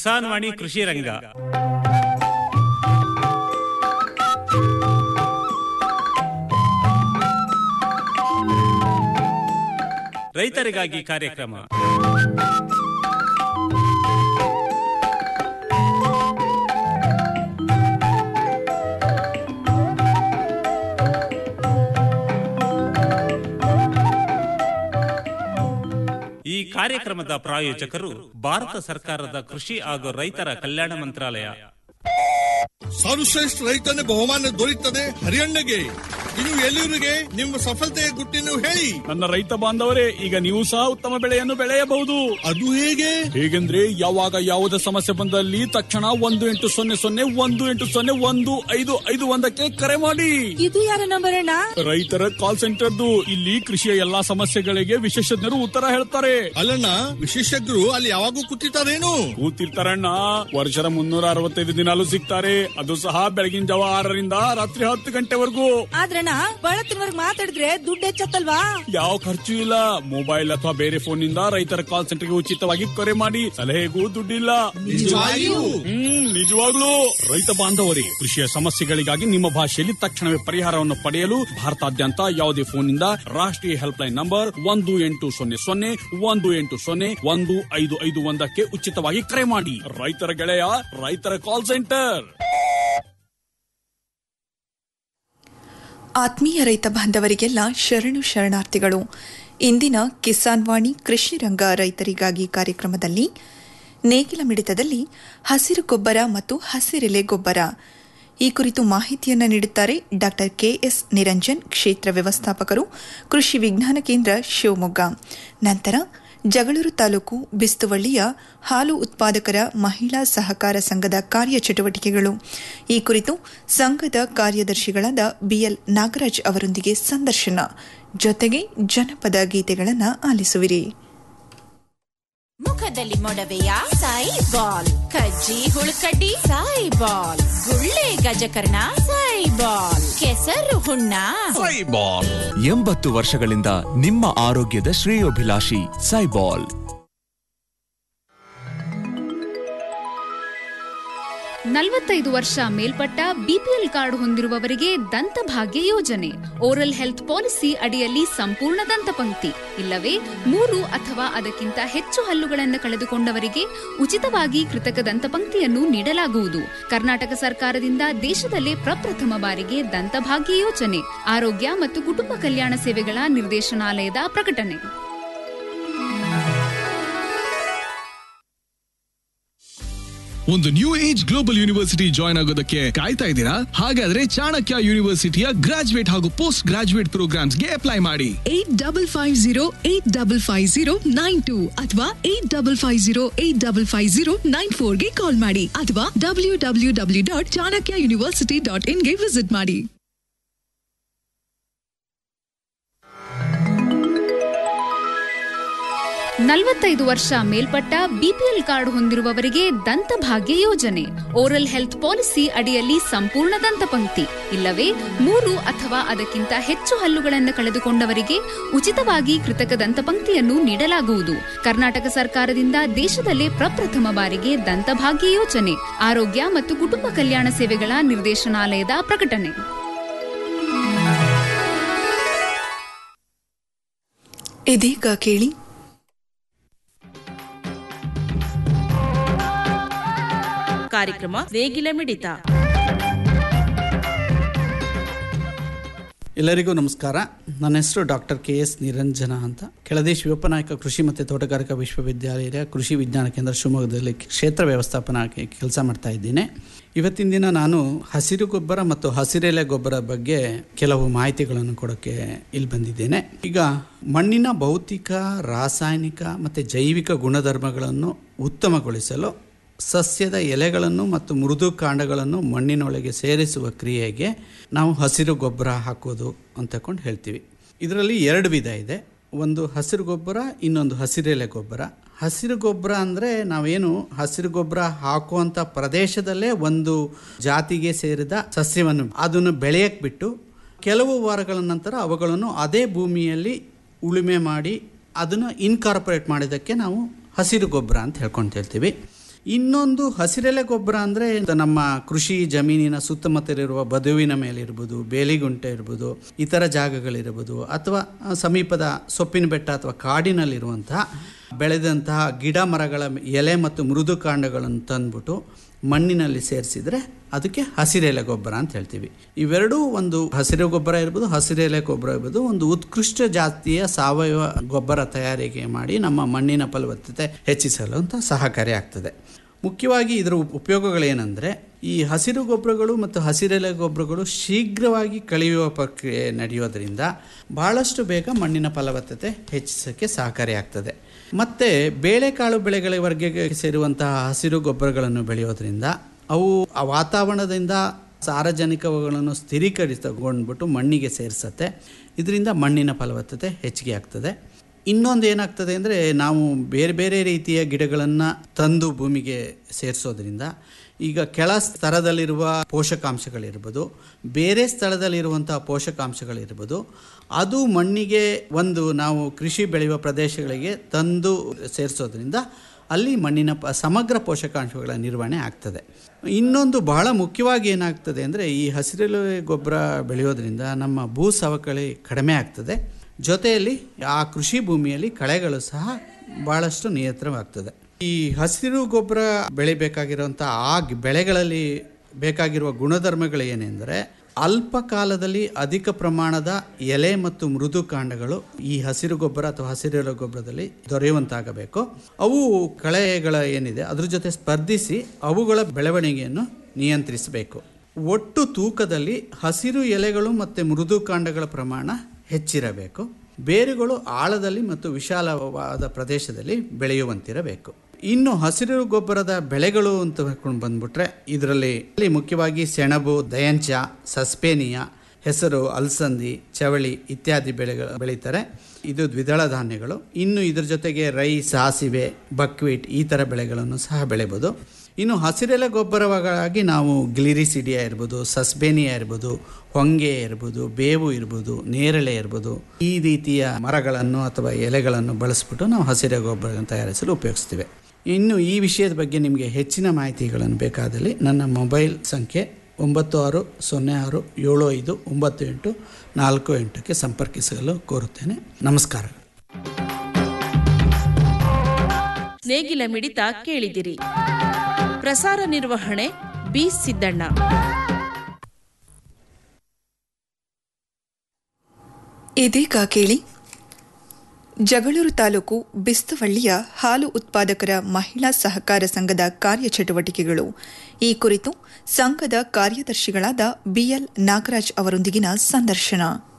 ಕಿಸಾನ್ ವಾಣಿ ಕೃಷಿ ರಂಗ ರೈತರಿಗಾಗಿ ಕಾರ್ಯಕ್ರಮ ಈ ಕಾರ್ಯಕ್ರಮದ ಪ್ರಾಯೋಜಕರು ಭಾರತ ಸರ್ಕಾರದ ಕೃಷಿ ಹಾಗೂ ರೈತರ ಕಲ್ಯಾಣ ಮಂತ್ರಾಲಯ ಸರ್ವಶ್ರೇಷ್ಠ ರೈತನ ಬಹುಮಾನ ದೊರೆಯುತ್ತದೆ ಹರಿಯಣ್ಣಗೆ ಇನ್ನು ಎಲ್ಲಿವರಿಗೆ ನಿಮ್ಮ ಸಫಲತೆಯ ಗುಟ್ಟಿನ ಹೇಳಿ ನನ್ನ ರೈತ ಬಾಂಧವರೇ ಈಗ ನೀವು ಸಹ ಉತ್ತಮ ಬೆಳೆಯನ್ನು ಬೆಳೆಯಬಹುದು ಅದು ಹೇಗೆ ಹೇಗೆಂದ್ರೆ ಯಾವಾಗ ಯಾವುದೇ ಸಮಸ್ಯೆ ಬಂದಲ್ಲಿ ತಕ್ಷಣ ಒಂದು ಎಂಟು ಸೊನ್ನೆ ಸೊನ್ನೆ ಒಂದು ಎಂಟು ಸೊನ್ನೆ ಒಂದು ಐದು ಐದು ಒಂದಕ್ಕೆ ಕರೆ ಮಾಡಿ ಇದು ಯಾರ ನಂಬರ್ ಅಣ್ಣ ರೈತರ ಕಾಲ್ ಸೆಂಟರ್ದು ಇಲ್ಲಿ ಕೃಷಿಯ ಎಲ್ಲಾ ಸಮಸ್ಯೆಗಳಿಗೆ ವಿಶೇಷಜ್ಞರು ಉತ್ತರ ಹೇಳ್ತಾರೆ ಅಲ್ಲಣ್ಣ ವಿಶೇಷಜ್ಞರು ಅಲ್ಲಿ ಯಾವಾಗೂ ಕೂತಿರ್ತಾರೇನು ಕೂತಿರ್ತಾರಣ್ಣ ವರ್ಷದ ಮುನ್ನೂರ ಅರವತ್ತೈದು ದಿನಾಲು ಸಿಗ್ತಾರೆ ಅದು ಸಹ ಬೆಳಗಿನ ಜಾವ ಆರರಿಂದ ರಾತ್ರಿ ಹತ್ತು ಗಂಟೆವರೆಗೂ ಆದ್ರಣ್ಣ ಬಳತ್ತಿನವರ್ಗ್ ಮಾತಾಡಿದ್ರೆ ದುಡ್ಡು ಹೆಚ್ಚತ್ತಲ್ವಾ ಯಾವ ಖರ್ಚು ಇಲ್ಲ ಮೊಬೈಲ್ ಅಥವಾ ಬೇರೆ ಫೋನ್ ನಿಂದ ರೈತರ ಕಾಲ್ ಸೆಂಟರ್ಗೆ ಉಚಿತವಾಗಿ ಕರೆ ಮಾಡಿ ಸಲಹೆಗೂ ದುಡ್ಡಿಲ್ಲ ನಿಜವಾಗಿಯೂ? ಹ್ಮ್ ನಿಜವಾಗ್ಲೂ ರೈತ ಬಾಂಧವರೇ ಕೃಷಿಯ ಸಮಸ್ಯೆಗಳಿಗಾಗಿ ನಿಮ್ಮ ಭಾಷೆಯಲ್ಲಿ ತಕ್ಷಣವೇ ಪರಿಹಾರವನ್ನು ಪಡೆಯಲು ಭಾರತಾದ್ಯಂತ ಯಾವುದೇ ಫೋನ್ ನಿಂದ ರಾಷ್ಟ್ರೀಯ ಹೆಲ್ಪ್ ಲೈನ್ ನಂಬರ್ ಒಂದು ಎಂಟು ಸೊನ್ನೆ ಸೊನ್ನೆ ಒಂದು ಎಂಟು ಸೊನ್ನೆ ಒಂದು ಐದು ಐದು ಒಂದಕ್ಕೆ ಉಚಿತವಾಗಿ ಕರೆ ಮಾಡಿ ರೈತರ ಗೆಳೆಯ ರೈತರ ಕಾಲ್ ಸೆಂಟರ್ ಆತ್ಮೀಯ ರೈತ ಬಾಂಧವರಿಗೆಲ್ಲ ಶರಣು ಶರಣಾರ್ಥಿಗಳು ಇಂದಿನ ಕಿಸಾನ್ ವಾಣಿ ಕೃಷಿ ರಂಗ ರೈತರಿಗಾಗಿ ಕಾರ್ಯಕ್ರಮದಲ್ಲಿ ನೇಗಿಲ ಮಿಡಿತದಲ್ಲಿ ಹಸಿರು ಗೊಬ್ಬರ ಮತ್ತು ಹಸಿರೆಲೆ ಗೊಬ್ಬರ ಈ ಕುರಿತು ಮಾಹಿತಿಯನ್ನು ನೀಡುತ್ತಾರೆ ಡಾಕ್ಟರ್ ಕೆಎಸ್ ನಿರಂಜನ್ ಕ್ಷೇತ್ರ ವ್ಯವಸ್ಥಾಪಕರು ಕೃಷಿ ವಿಜ್ಞಾನ ಕೇಂದ್ರ ಶಿವಮೊಗ್ಗ ನಂತರ ಜಗಳೂರು ತಾಲೂಕು ಬಿಸ್ತುವಳ್ಳಿಯ ಹಾಲು ಉತ್ಪಾದಕರ ಮಹಿಳಾ ಸಹಕಾರ ಸಂಘದ ಕಾರ್ಯಚಟುವಟಿಕೆಗಳು ಈ ಕುರಿತು ಸಂಘದ ಕಾರ್ಯದರ್ಶಿಗಳಾದ ಬಿಎಲ್ ನಾಗರಾಜ್ ಅವರೊಂದಿಗೆ ಸಂದರ್ಶನ ಜೊತೆಗೆ ಜನಪದ ಗೀತೆಗಳನ್ನು ಆಲಿಸುವಿರಿ ಮುಖದಲ್ಲಿ ಮೊಡವೆಯ ಸಾಯಿ ಬಾಲ್ ಕಜ್ಜಿ ಹುಳುಕಡ್ಡಿ ಸಾಯಿ ಬಾಲ್ ಗುಳ್ಳೆ ಗಜಕರ್ಣ ಸಾಯಿ ಬಾಲ್ ಕೆಸರು ಹುಣ್ಣ ಸೈಬಾಲ್ ಎಂಬತ್ತು ವರ್ಷಗಳಿಂದ ನಿಮ್ಮ ಆರೋಗ್ಯದ ಶ್ರೇಯೋಭಿಲಾಷಿ ಸೈಬಾಲ್ ನಲವತ್ತೈದು ವರ್ಷ ಮೇಲ್ಪಟ್ಟ ಬಿಪಿಎಲ್ ಕಾರ್ಡ್ ಹೊಂದಿರುವವರಿಗೆ ದಂತಭಾಗ್ಯ ಯೋಜನೆ ಓರಲ್ ಹೆಲ್ತ್ ಪಾಲಿಸಿ ಅಡಿಯಲ್ಲಿ ಸಂಪೂರ್ಣ ದಂತಪಂಕ್ತಿ ಇಲ್ಲವೇ ಮೂರು ಅಥವಾ ಅದಕ್ಕಿಂತ ಹೆಚ್ಚು ಹಲ್ಲುಗಳನ್ನು ಕಳೆದುಕೊಂಡವರಿಗೆ ಉಚಿತವಾಗಿ ಕೃತಕ ದಂತಪಂಕ್ತಿಯನ್ನು ನೀಡಲಾಗುವುದು ಕರ್ನಾಟಕ ಸರ್ಕಾರದಿಂದ ದೇಶದಲ್ಲೇ ಪ್ರಪ್ರಥಮ ಬಾರಿಗೆ ದಂತಭಾಗ್ಯ ಯೋಜನೆ ಆರೋಗ್ಯ ಮತ್ತು ಕುಟುಂಬ ಕಲ್ಯಾಣ ಸೇವೆಗಳ ನಿರ್ದೇಶನಾಲಯದ ಪ್ರಕಟಣೆ ಒಂದು new age global university join ಆಗೋದಕ್ಕೆ ಕಾಯ್ತಾ ಇದ್ದೀರಾ ಹಾಗಾದ್ರೆ ಚಾಣಕ್ಯ ಯೂನಿವರ್ಸಿಟಿಯ ಗ್ರಾಜುಯೇಟ್ ಹಾಗೂ ಪೋಸ್ಟ್ ಗ್ರಾಜುಯೇಟ್ ಪ್ರೋಗ್ರಾಮ್ಸ್ಗೆ ಅಪ್ಲೈ ಮಾಡಿ eight double five zero eight double five zero nine two ಅಥವಾ eight double five zero eight double five zero nine ಫೋರ್ಗೆ ಕಾಲ್ ಮಾಡಿ ಅಥವಾ W W W dot Chanakya university dot ಇನ್ಗೆ ವಿಸಿಟ್ ಮಾಡಿ ನಲವತ್ತೈದು ವರ್ಷ ಮೇಲ್ಪಟ್ಟ ಬಿಪಿಎಲ್ ಕಾರ್ಡ್ ಹೊಂದಿರುವವರಿಗೆ ದಂತಭಾಗ್ಯ ಯೋಜನೆ ಓರಲ್ ಹೆಲ್ತ್ ಪಾಲಿಸಿ ಅಡಿಯಲ್ಲಿ ಸಂಪೂರ್ಣ ದಂತಪಂಕ್ತಿ ಇಲ್ಲವೇ ಮೂರು ಅಥವಾ ಅದಕ್ಕಿಂತ ಹೆಚ್ಚು ಹಲ್ಲುಗಳನ್ನು ಕಳೆದುಕೊಂಡವರಿಗೆ ಉಚಿತವಾಗಿ ಕೃತಕ ದಂತಪಂಕ್ತಿಯನ್ನು ನೀಡಲಾಗುವುದು ಕರ್ನಾಟಕ ಸರ್ಕಾರದಿಂದ ದೇಶದಲ್ಲೇ ಪ್ರಪ್ರಥಮ ಬಾರಿಗೆ ದಂತಭಾಗ್ಯ ಯೋಜನೆ ಆರೋಗ್ಯ ಮತ್ತು ಕುಟುಂಬ ಕಲ್ಯಾಣ ಸೇವೆಗಳ ನಿರ್ದೇಶನಾಲಯದ ಪ್ರಕಟಣೆ ಇದೀಗ ಕೇಳಿ ಕಾರ್ಯಕ್ರಮ ನೇಗಿಲ ಮಿಡಿತ ಎಲ್ಲರಿಗೂ ನಮಸ್ಕಾರ ನನ್ನ ಹೆಸರು ಡಾಕ್ಟರ್ ಕೆ ಎಸ್ ನಿರಂಜನ ಅಂತ ಕೆಳದಿ ಶಿವಪ್ಪನಾಯಕ ಕೃಷಿ ಮತ್ತು ತೋಟಗಾರಿಕಾ ವಿಶ್ವವಿದ್ಯಾಲಯದ ಕೃಷಿ ವಿಜ್ಞಾನ ಕೇಂದ್ರ ಶಿವಮೊಗ್ಗದಲ್ಲಿ ಕ್ಷೇತ್ರ ವ್ಯವಸ್ಥಾಪನಾ ಕೆಲಸ ಮಾಡ್ತಾ ಇದ್ದೇನೆ ಇವತ್ತಿನ ದಿನ ನಾನು ಹಸಿರು ಗೊಬ್ಬರ ಮತ್ತು ಹಸಿರೆಲೆ ಗೊಬ್ಬರ ಬಗ್ಗೆ ಕೆಲವು ಮಾಹಿತಿಗಳನ್ನು ಕೊಡೋಕ್ಕೆ ಇಲ್ಲಿ ಬಂದಿದ್ದೇನೆ ಈಗ ಮಣ್ಣಿನ ಭೌತಿಕ ರಾಸಾಯನಿಕ ಮತ್ತು ಜೈವಿಕ ಗುಣಧರ್ಮಗಳನ್ನು ಉತ್ತಮಗೊಳಿಸಲು ಸಸ್ಯದ ಎಲೆಗಳನ್ನು ಮತ್ತು ಮೃದು ಕಾಂಡಗಳನ್ನು ಮಣ್ಣಿನೊಳಗೆ ಸೇರಿಸುವ ಕ್ರಿಯೆಗೆ ನಾವು ಹಸಿರು ಗೊಬ್ಬರ ಹಾಕೋದು ಅಂತಕೊಂಡು ಹೇಳ್ತೀವಿ ಇದರಲ್ಲಿ ಎರಡು ವಿಧ ಇದೆ ಒಂದು ಹಸಿರು ಗೊಬ್ಬರ ಇನ್ನೊಂದು ಹಸಿರೆಲೆ ಗೊಬ್ಬರ ಹಸಿರು ಗೊಬ್ಬರ ಅಂದರೆ ನಾವೇನು ಹಸಿರು ಗೊಬ್ಬರ ಹಾಕುವಂಥ ಪ್ರದೇಶದಲ್ಲೇ ಒಂದು ಜಾತಿಗೆ ಸೇರಿದ ಸಸ್ಯವನ್ನು ಅದನ್ನು ಬೆಳೆಯಕ್ಕೆ ಬಿಟ್ಟು ಕೆಲವು ವಾರಗಳ ನಂತರ ಅವುಗಳನ್ನು ಅದೇ ಭೂಮಿಯಲ್ಲಿ ಉಳುಮೆ ಮಾಡಿ ಅದನ್ನು ಇನ್ಕಾರ್ಪೊರೇಟ್ ಮಾಡಿದ್ದಕ್ಕೆ ನಾವು ಹಸಿರು ಗೊಬ್ಬರ ಅಂತ ಹೇಳ್ಕೊಂಡು ಹೇಳ್ತೀವಿ ಇನ್ನೊಂದು ಹಸಿರೆಲೆ ಗೊಬ್ಬರ ಅಂದರೆ ನಮ್ಮ ಕೃಷಿ ಜಮೀನಿನ ಸುತ್ತಮುತ್ತಲಿರುವ ಬದುವಿನ ಮೇಲೆ ಇರ್ಬೋದು ಬೇಲಿಗುಂಟೆ ಇರ್ಬೋದು ಇತರ ಜಾಗಗಳಿರ್ಬೋದು ಅಥವಾ ಸಮೀಪದ ಸೊಪ್ಪಿನ ಬೆಟ್ಟ ಅಥವಾ ಕಾಡಿನಲ್ಲಿರುವಂತಹ ಬೆಳೆದಂತಹ ಗಿಡ ಮರಗಳ ಎಲೆ ಮತ್ತು ಮೃದು ಕಾಂಡಗಳನ್ನು ತಂದ್ಬಿಟ್ಟು ಮಣ್ಣಿನಲ್ಲಿ ಸೇರಿಸಿದ್ರೆ ಅದಕ್ಕೆ ಹಸಿರೆಲೆ ಗೊಬ್ಬರ ಅಂತ ಹೇಳ್ತೀವಿ ಇವೆರಡೂ ಒಂದು ಹಸಿರು ಗೊಬ್ಬರ ಇರ್ಬೋದು ಹಸಿರೆಲೆ ಗೊಬ್ಬರ ಇರ್ಬೋದು ಒಂದು ಉತ್ಕೃಷ್ಟ ಜಾತಿಯ ಸಾವಯವ ಗೊಬ್ಬರ ತಯಾರಿಕೆ ಮಾಡಿ ನಮ್ಮ ಮಣ್ಣಿನ ಫಲವತ್ತತೆ ಹೆಚ್ಚಿಸಲು ಅಂತ ಸಹಕಾರಿ ಆಗ್ತದೆ ಮುಖ್ಯವಾಗಿ ಇದರ ಉಪ್- ಉಪಯೋಗಗಳೇನೆಂದರೆ ಈ ಹಸಿರು ಗೊಬ್ಬರಗಳು ಮತ್ತು ಹಸಿರೆಲೆ ಗೊಬ್ಬರಗಳು ಶೀಘ್ರವಾಗಿ ಕಳೆಯುವ ಪ್ರಕ್ರಿಯೆ ನಡೆಯೋದರಿಂದ ಬಹಳಷ್ಟು ಬೇಗ ಮಣ್ಣಿನ ಫಲವತ್ತತೆ ಹೆಚ್ಚಿಸೋಕ್ಕೆ ಸಹಕಾರಿಯಾಗ್ತದೆ ಮತ್ತು ಬೇಳೆಕಾಳು ಬೆಳೆಗಳ ವರ್ಗಕ್ಕೆ ಸೇರುವಂತಹ ಹಸಿರು ಗೊಬ್ಬರಗಳನ್ನು ಬೆಳೆಯೋದ್ರಿಂದ ಅವು ಆ ವಾತಾವರಣದಿಂದ ಸಾರಜನಕಗಳನ್ನು ಸ್ಥಿರೀಕರಿಸಿಕೊಂಡ್ಬಿಟ್ಟು ಮಣ್ಣಿಗೆ ಸೇರಿಸತ್ತೆ ಇದರಿಂದ ಮಣ್ಣಿನ ಫಲವತ್ತತೆ ಹೆಚ್ಚಿಗೆ ಆಗ್ತದೆ ಇನ್ನೊಂದು ಏನಾಗ್ತದೆ ಅಂದರೆ ನಾವು ಬೇರೆ ಬೇರೆ ರೀತಿಯ ಗಿಡಗಳನ್ನು ತಂದು ಭೂಮಿಗೆ ಸೇರಿಸೋದ್ರಿಂದ ಈಗ ಕೆಳ ಸ್ತರದಲ್ಲಿರುವ ಪೋಷಕಾಂಶಗಳಿರ್ಬೋದು ಬೇರೆ ಸ್ಥಳದಲ್ಲಿರುವಂಥ ಪೋಷಕಾಂಶಗಳಿರ್ಬೋದು ಅದು ಮಣ್ಣಿಗೆ ಒಂದು ನಾವು ಕೃಷಿ ಬೆಳೆಯುವ ಪ್ರದೇಶಗಳಿಗೆ ತಂದು ಸೇರಿಸೋದ್ರಿಂದ ಅಲ್ಲಿ ಮಣ್ಣಿನ ಪ ಸಮಗ್ರ ಪೋಷಕಾಂಶಗಳ ನಿರ್ವಹಣೆ ಆಗ್ತದೆ ಇನ್ನೊಂದು ಬಹಳ ಮುಖ್ಯವಾಗಿ ಏನಾಗ್ತದೆ ಅಂದರೆ ಈ ಹಸಿರೆಲೆ ಗೊಬ್ಬರ ಬೆಳೆಯೋದ್ರಿಂದ ನಮ್ಮ ಭೂ ಸವಕಳಿ ಕಡಿಮೆ ಆಗ್ತದೆ ಜೊತೆಯಲ್ಲಿ ಆ ಕೃಷಿ ಭೂಮಿಯಲ್ಲಿ ಕಳೆಗಳು ಸಹ ಭಾಳಷ್ಟು ನಿಯಂತ್ರಣವಾಗ್ತದೆ ಈ ಹಸಿರು ಗೊಬ್ಬರ ಬೆಳಿಬೇಕಾಗಿರುವಂಥ ಆ ಗಿ- ಬೆಳೆಗಳಲ್ಲಿ ಬೇಕಾಗಿರುವ ಗುಣಧರ್ಮಗಳು ಏನೆಂದರೆ ಅಲ್ಪ ಕಾಲದಲ್ಲಿ ಅಧಿಕ ಪ್ರಮಾಣದ ಎಲೆ ಮತ್ತು ಮೃದು ಕಾಂಡಗಳು ಈ ಹಸಿರು ಗೊಬ್ಬರ ಅಥವಾ ಹಸಿರೆಲೆ ಗೊಬ್ಬರದಲ್ಲಿ ದೊರೆಯುವಂತಾಗಬೇಕು ಅವು ಕಳೆಗಳ ಏನಿದೆ ಅದ್ರ ಜೊತೆ ಸ್ಪರ್ಧಿಸಿ ಅವುಗಳ ಬೆಳವಣಿಗೆಯನ್ನು ನಿಯಂತ್ರಿಸಬೇಕು ಒಟ್ಟು ತೂಕದಲ್ಲಿ ಹಸಿರು ಎಲೆಗಳು ಮತ್ತು ಮೃದು ಕಾಂಡಗಳ ಪ್ರಮಾಣ ಹೆಚ್ಚಿರಬೇಕು ಬೇರುಗಳು ಆಳದಲ್ಲಿ ಮತ್ತು ವಿಶಾಲವಾದ ಪ್ರದೇಶದಲ್ಲಿ ಬೆಳೆಯುವಂತಿರಬೇಕು ಇನ್ನು ಹಸಿರು ಗೊಬ್ಬರದ ಬೆಳೆಗಳು ಅಂತ ಹೇಳ್ಕೊಂಡು ಬಂದ್ಬಿಟ್ರೆ ಇದರಲ್ಲಿ ಇಲ್ಲಿ ಮುಖ್ಯವಾಗಿ ಸೆಣಬು ದಯಂಚ ಸಸ್ಪೇನಿಯ ಹೆಸರು ಅಲಸಂದಿ ಚವಳಿ ಇತ್ಯಾದಿ ಬೆಳೆಗಳು ಬೆಳೀತಾರೆ ಇದು ದ್ವಿದಳ ಧಾನ್ಯಗಳು ಇನ್ನು ಇದ್ರ ಜೊತೆಗೆ ರೈಸ್ ಸಾಸಿವೆ ಬಕ್ವೀಟ್ ಈ ಥರ ಬೆಳೆಗಳನ್ನು ಸಹ ಬೆಳೆಬೋದು ಇನ್ನು ಹಸಿರೆಲೆ ಗೊಬ್ಬರವಾಗಿ ನಾವು ಗ್ಲಿರಿಸಿಡಿಯಾ ಇರ್ಬೋದು ಸಸ್ಬೇನಿಯಾ ಇರ್ಬೋದು ಹೊಂಗೆ ಇರ್ಬೋದು ಬೇವು ಇರ್ಬೋದು ನೇರಳೆ ಇರ್ಬೋದು ಈ ರೀತಿಯ ಮರಗಳನ್ನು ಅಥವಾ ಎಲೆಗಳನ್ನು ಬಳಸ್ಬಿಟ್ಟು ನಾವು ಹಸಿರೆ ಗೊಬ್ಬರ ತಯಾರಿಸಲು ಉಪಯೋಗಿಸ್ತೀವಿ ಇನ್ನು ಈ ವಿಷಯದ ಬಗ್ಗೆ ನಿಮಗೆ ಹೆಚ್ಚಿನ ಮಾಹಿತಿಗಳನ್ನು ಬೇಕಾದಲ್ಲಿ ನನ್ನ ಮೊಬೈಲ್ ಸಂಖ್ಯೆ ಒಂಬತ್ತು ಆರು ಸೊನ್ನೆ ಆರು ಏಳು ಐದು ಒಂಬತ್ತು ಎಂಟು ನಾಲ್ಕು ಎಂಟಕ್ಕೆ ಸಂಪರ್ಕಿಸಲು ಕೋರುತ್ತೇನೆ ನಮಸ್ಕಾರ ನೇಗಿಲ ಮಿಡಿತ ಕೇಳಿದಿರಿ ಪ್ರಸಾರ ನಿರ್ವಹಣೆ ಬಿ ಸಿದ್ದಣ್ಣ ಇದೀಗ ಕೇಳಿ ಜಗಳೂರು ತಾಲೂಕು ಬಿಸ್ತವಳ್ಳಿಯ ಹಾಲು ಉತ್ಪಾದಕರ ಮಹಿಳಾ ಸಹಕಾರ ಸಂಘದ ಕಾರ್ಯಚಟುವಟಿಕೆಗಳು ಈ ಕುರಿತು ಸಂಘದ ಕಾರ್ಯದರ್ಶಿಗಳಾದ ಬಿಎಲ್ ನಾಗರಾಜ್ ಅವರೊಂದಿಗಿನ ಸಂದರ್ಶನ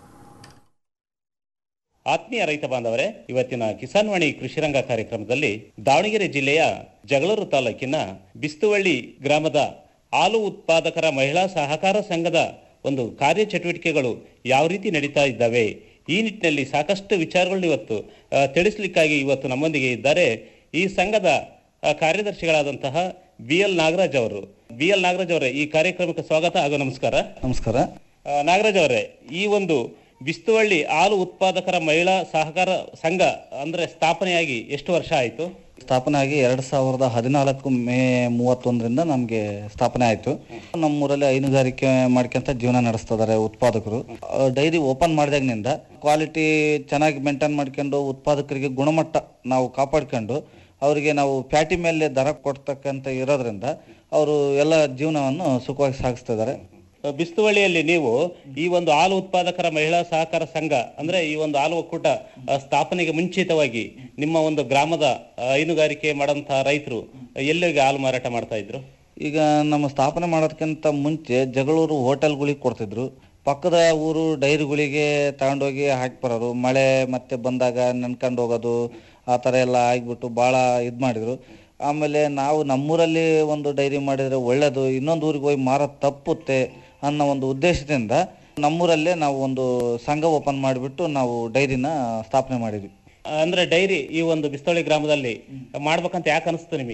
ಆತ್ಮೀಯ ರೈತ ಬಾಂಧವರೇ ಇವತ್ತಿನ ಕಿಸಾನ್ ವಾಣಿ ಕೃಷಿರಂಗ ಕಾರ್ಯಕ್ರಮದಲ್ಲಿ ದಾವಣಗೆರೆ ಜಿಲ್ಲೆಯ ಜಗಳೂರು ತಾಲೂಕಿನ ಬಿಸ್ತುವಳ್ಳಿ ಗ್ರಾಮದ ಹಾಲು ಉತ್ಪಾದಕರ ಮಹಿಳಾ ಸಹಕಾರ ಸಂಘದ ಒಂದು ಕಾರ್ಯಚಟುವಟಿಕೆಗಳು ಯಾವ ರೀತಿ ನಡೀತಾ ಇದ್ದಾವೆ ಈ ನಿಟ್ಟಿನಲ್ಲಿ ಸಾಕಷ್ಟು ವಿಚಾರಗಳನ್ನ ಇವತ್ತು ಆ, ತಿಳಿಸ್ಲಿಕ್ಕಾಗಿ ಇವತ್ತು ನಮ್ಮೊಂದಿಗೆ ಇದ್ದಾರೆ ಈ ಸಂಘದ ಆ, ಕಾರ್ಯದರ್ಶಿಗಳಾದಂತಹ ಬಿ ಎಲ್ ನಾಗರಾಜ್ ಅವರು ಬಿ ಎಲ್ ನಾಗರಾಜ್ ಅವರೇ ಈ ಕಾರ್ಯಕ್ರಮಕ್ಕೆ ಸ್ವಾಗತ ಹಾಗೂ ನಮಸ್ಕಾರ ನಮಸ್ಕಾರ ಆ, ನಾಗರಾಜ್ ಅವರೇ ಈ ಒಂದು ಬಿಸ್ತುವಳ್ಳಿ ಹಾಲು ಉತ್ಪಾದಕರ ಮಹಿಳಾ ಸಹಕಾರ ಸಂಘ ಅಂದ್ರೆ ಸ್ಥಾಪನೆಯಾಗಿ ಎಷ್ಟು ವರ್ಷ ಆಯಿತು ಸ್ಥಾಪನೆ ಆಗಿ ಎರಡ್ ಸಾವಿರದ ಹದಿನಾಲ್ಕು ಮೇ ಮೂವತ್ತೊಂದರಿಂದ ನಮ್ಗೆ ಸ್ಥಾಪನೆ ಆಯ್ತು ನಮ್ಮೂರಲ್ಲಿ ಹೈನುಗಾರಿಕೆ ಮಾಡ್ಕೊಂತ ಜೀವನ ನಡೆಸ್ತಿದ್ದಾರೆ ಉತ್ಪಾದಕರು ಡೈರಿ ಓಪನ್ ಮಾಡಿದಾಗಿನಿಂದ ಕ್ವಾಲಿಟಿ ಚೆನ್ನಾಗಿ ಮೇಂಟೈನ್ ಮಾಡ್ಕೊಂಡು ಉತ್ಪಾದಕರಿಗೆ ಗುಣಮಟ್ಟ ನಾವು ಕಾಪಾಡ್ಕೊಂಡು ಅವರಿಗೆ ನಾವು ಪ್ಯಾಟಿ ಮೇಲೆ ದರ ಕೊಡ್ತಕ್ಕಂತ ಇರೋದ್ರಿಂದ ಅವರು ಎಲ್ಲ ಜೀವನವನ್ನು ಸುಖವಾಗಿ ಸಾಗಿಸ್ತಿದ್ದಾರೆ ಬಿಸ್ತುವಳ್ಳಿಯಲ್ಲಿ ನೀವು ಈ ಒಂದು ಹಾಲು ಉತ್ಪಾದಕರ ಮಹಿಳಾ ಸಹಕಾರ ಸಂಘ ಅಂದ್ರೆ ಈ ಒಂದು ಹಾಲು ಒಕ್ಕೂಟ ಆ, ಸ್ಥಾಪನೆಗೆ ಮುಂಚಿತವಾಗಿ ನಿಮ್ಮ ಒಂದು ಗ್ರಾಮದ ಆ, ಹೈನುಗಾರಿಕೆ ಮಾಡಂತಹ ರೈತರು ಎಲ್ಲಿಗೆ ಹಾಲು ಮಾರಾಟ ಮಾಡ್ತಾ ಇದ್ರು ಈಗ ನಮ್ಮ ಸ್ಥಾಪನೆ ಮಾಡೋದಕ್ಕಿಂತ ಮುಂಚೆ ಜಗಳೂರು ಹೋಟೆಲ್ಗಳಿಗೆ ಕೊಡ್ತಿದ್ರು ಪಕ್ಕದ ಊರು ಡೈರಿಗಳಿಗೆ ತಗೊಂಡೋಗಿ ಹಾಕಿ ಬರೋರು ಮಳೆ ಮತ್ತೆ ಬಂದಾಗ ನೆನ್ಕೊಂಡು ಹೋಗೋದು ಆ ಥರ ಎಲ್ಲ ಆಗಿಬಿಟ್ಟು ಭಾಳ ಇದು ಮಾಡಿದ್ರು ಆಮೇಲೆ ನಾವು ನಮ್ಮೂರಲ್ಲಿ ಒಂದು ಡೈರಿ ಮಾಡಿದ್ರೆ ಒಳ್ಳೇದು ಇನ್ನೊಂದು ಊರಿಗೆ ಹೋಗಿ ಮಾರೋದು ತಪ್ಪುತ್ತೆ ಅನ್ನೋ ಒಂದು ಉದ್ದೇಶದಿಂದ ನಮ್ಮೂರಲ್ಲೇ ನಾವು ಒಂದು ಸಂಘ ಓಪನ್ ಮಾಡಿಬಿಟ್ಟು ನಾವು ಡೈರಿನ ಸ್ಥಾಪನೆ ಮಾಡಿದ್ವಿ ಅಂದ್ರೆ ಡೈರಿ ಈ ಒಂದು ಬಿಸ್ತುವಳ್ಳಿ ಗ್ರಾಮದಲ್ಲಿ ಮಾಡ್ಬೇಕಂತ ಯಾಕೆ ಅನಿಸ್ತು ನಿಮಗೆ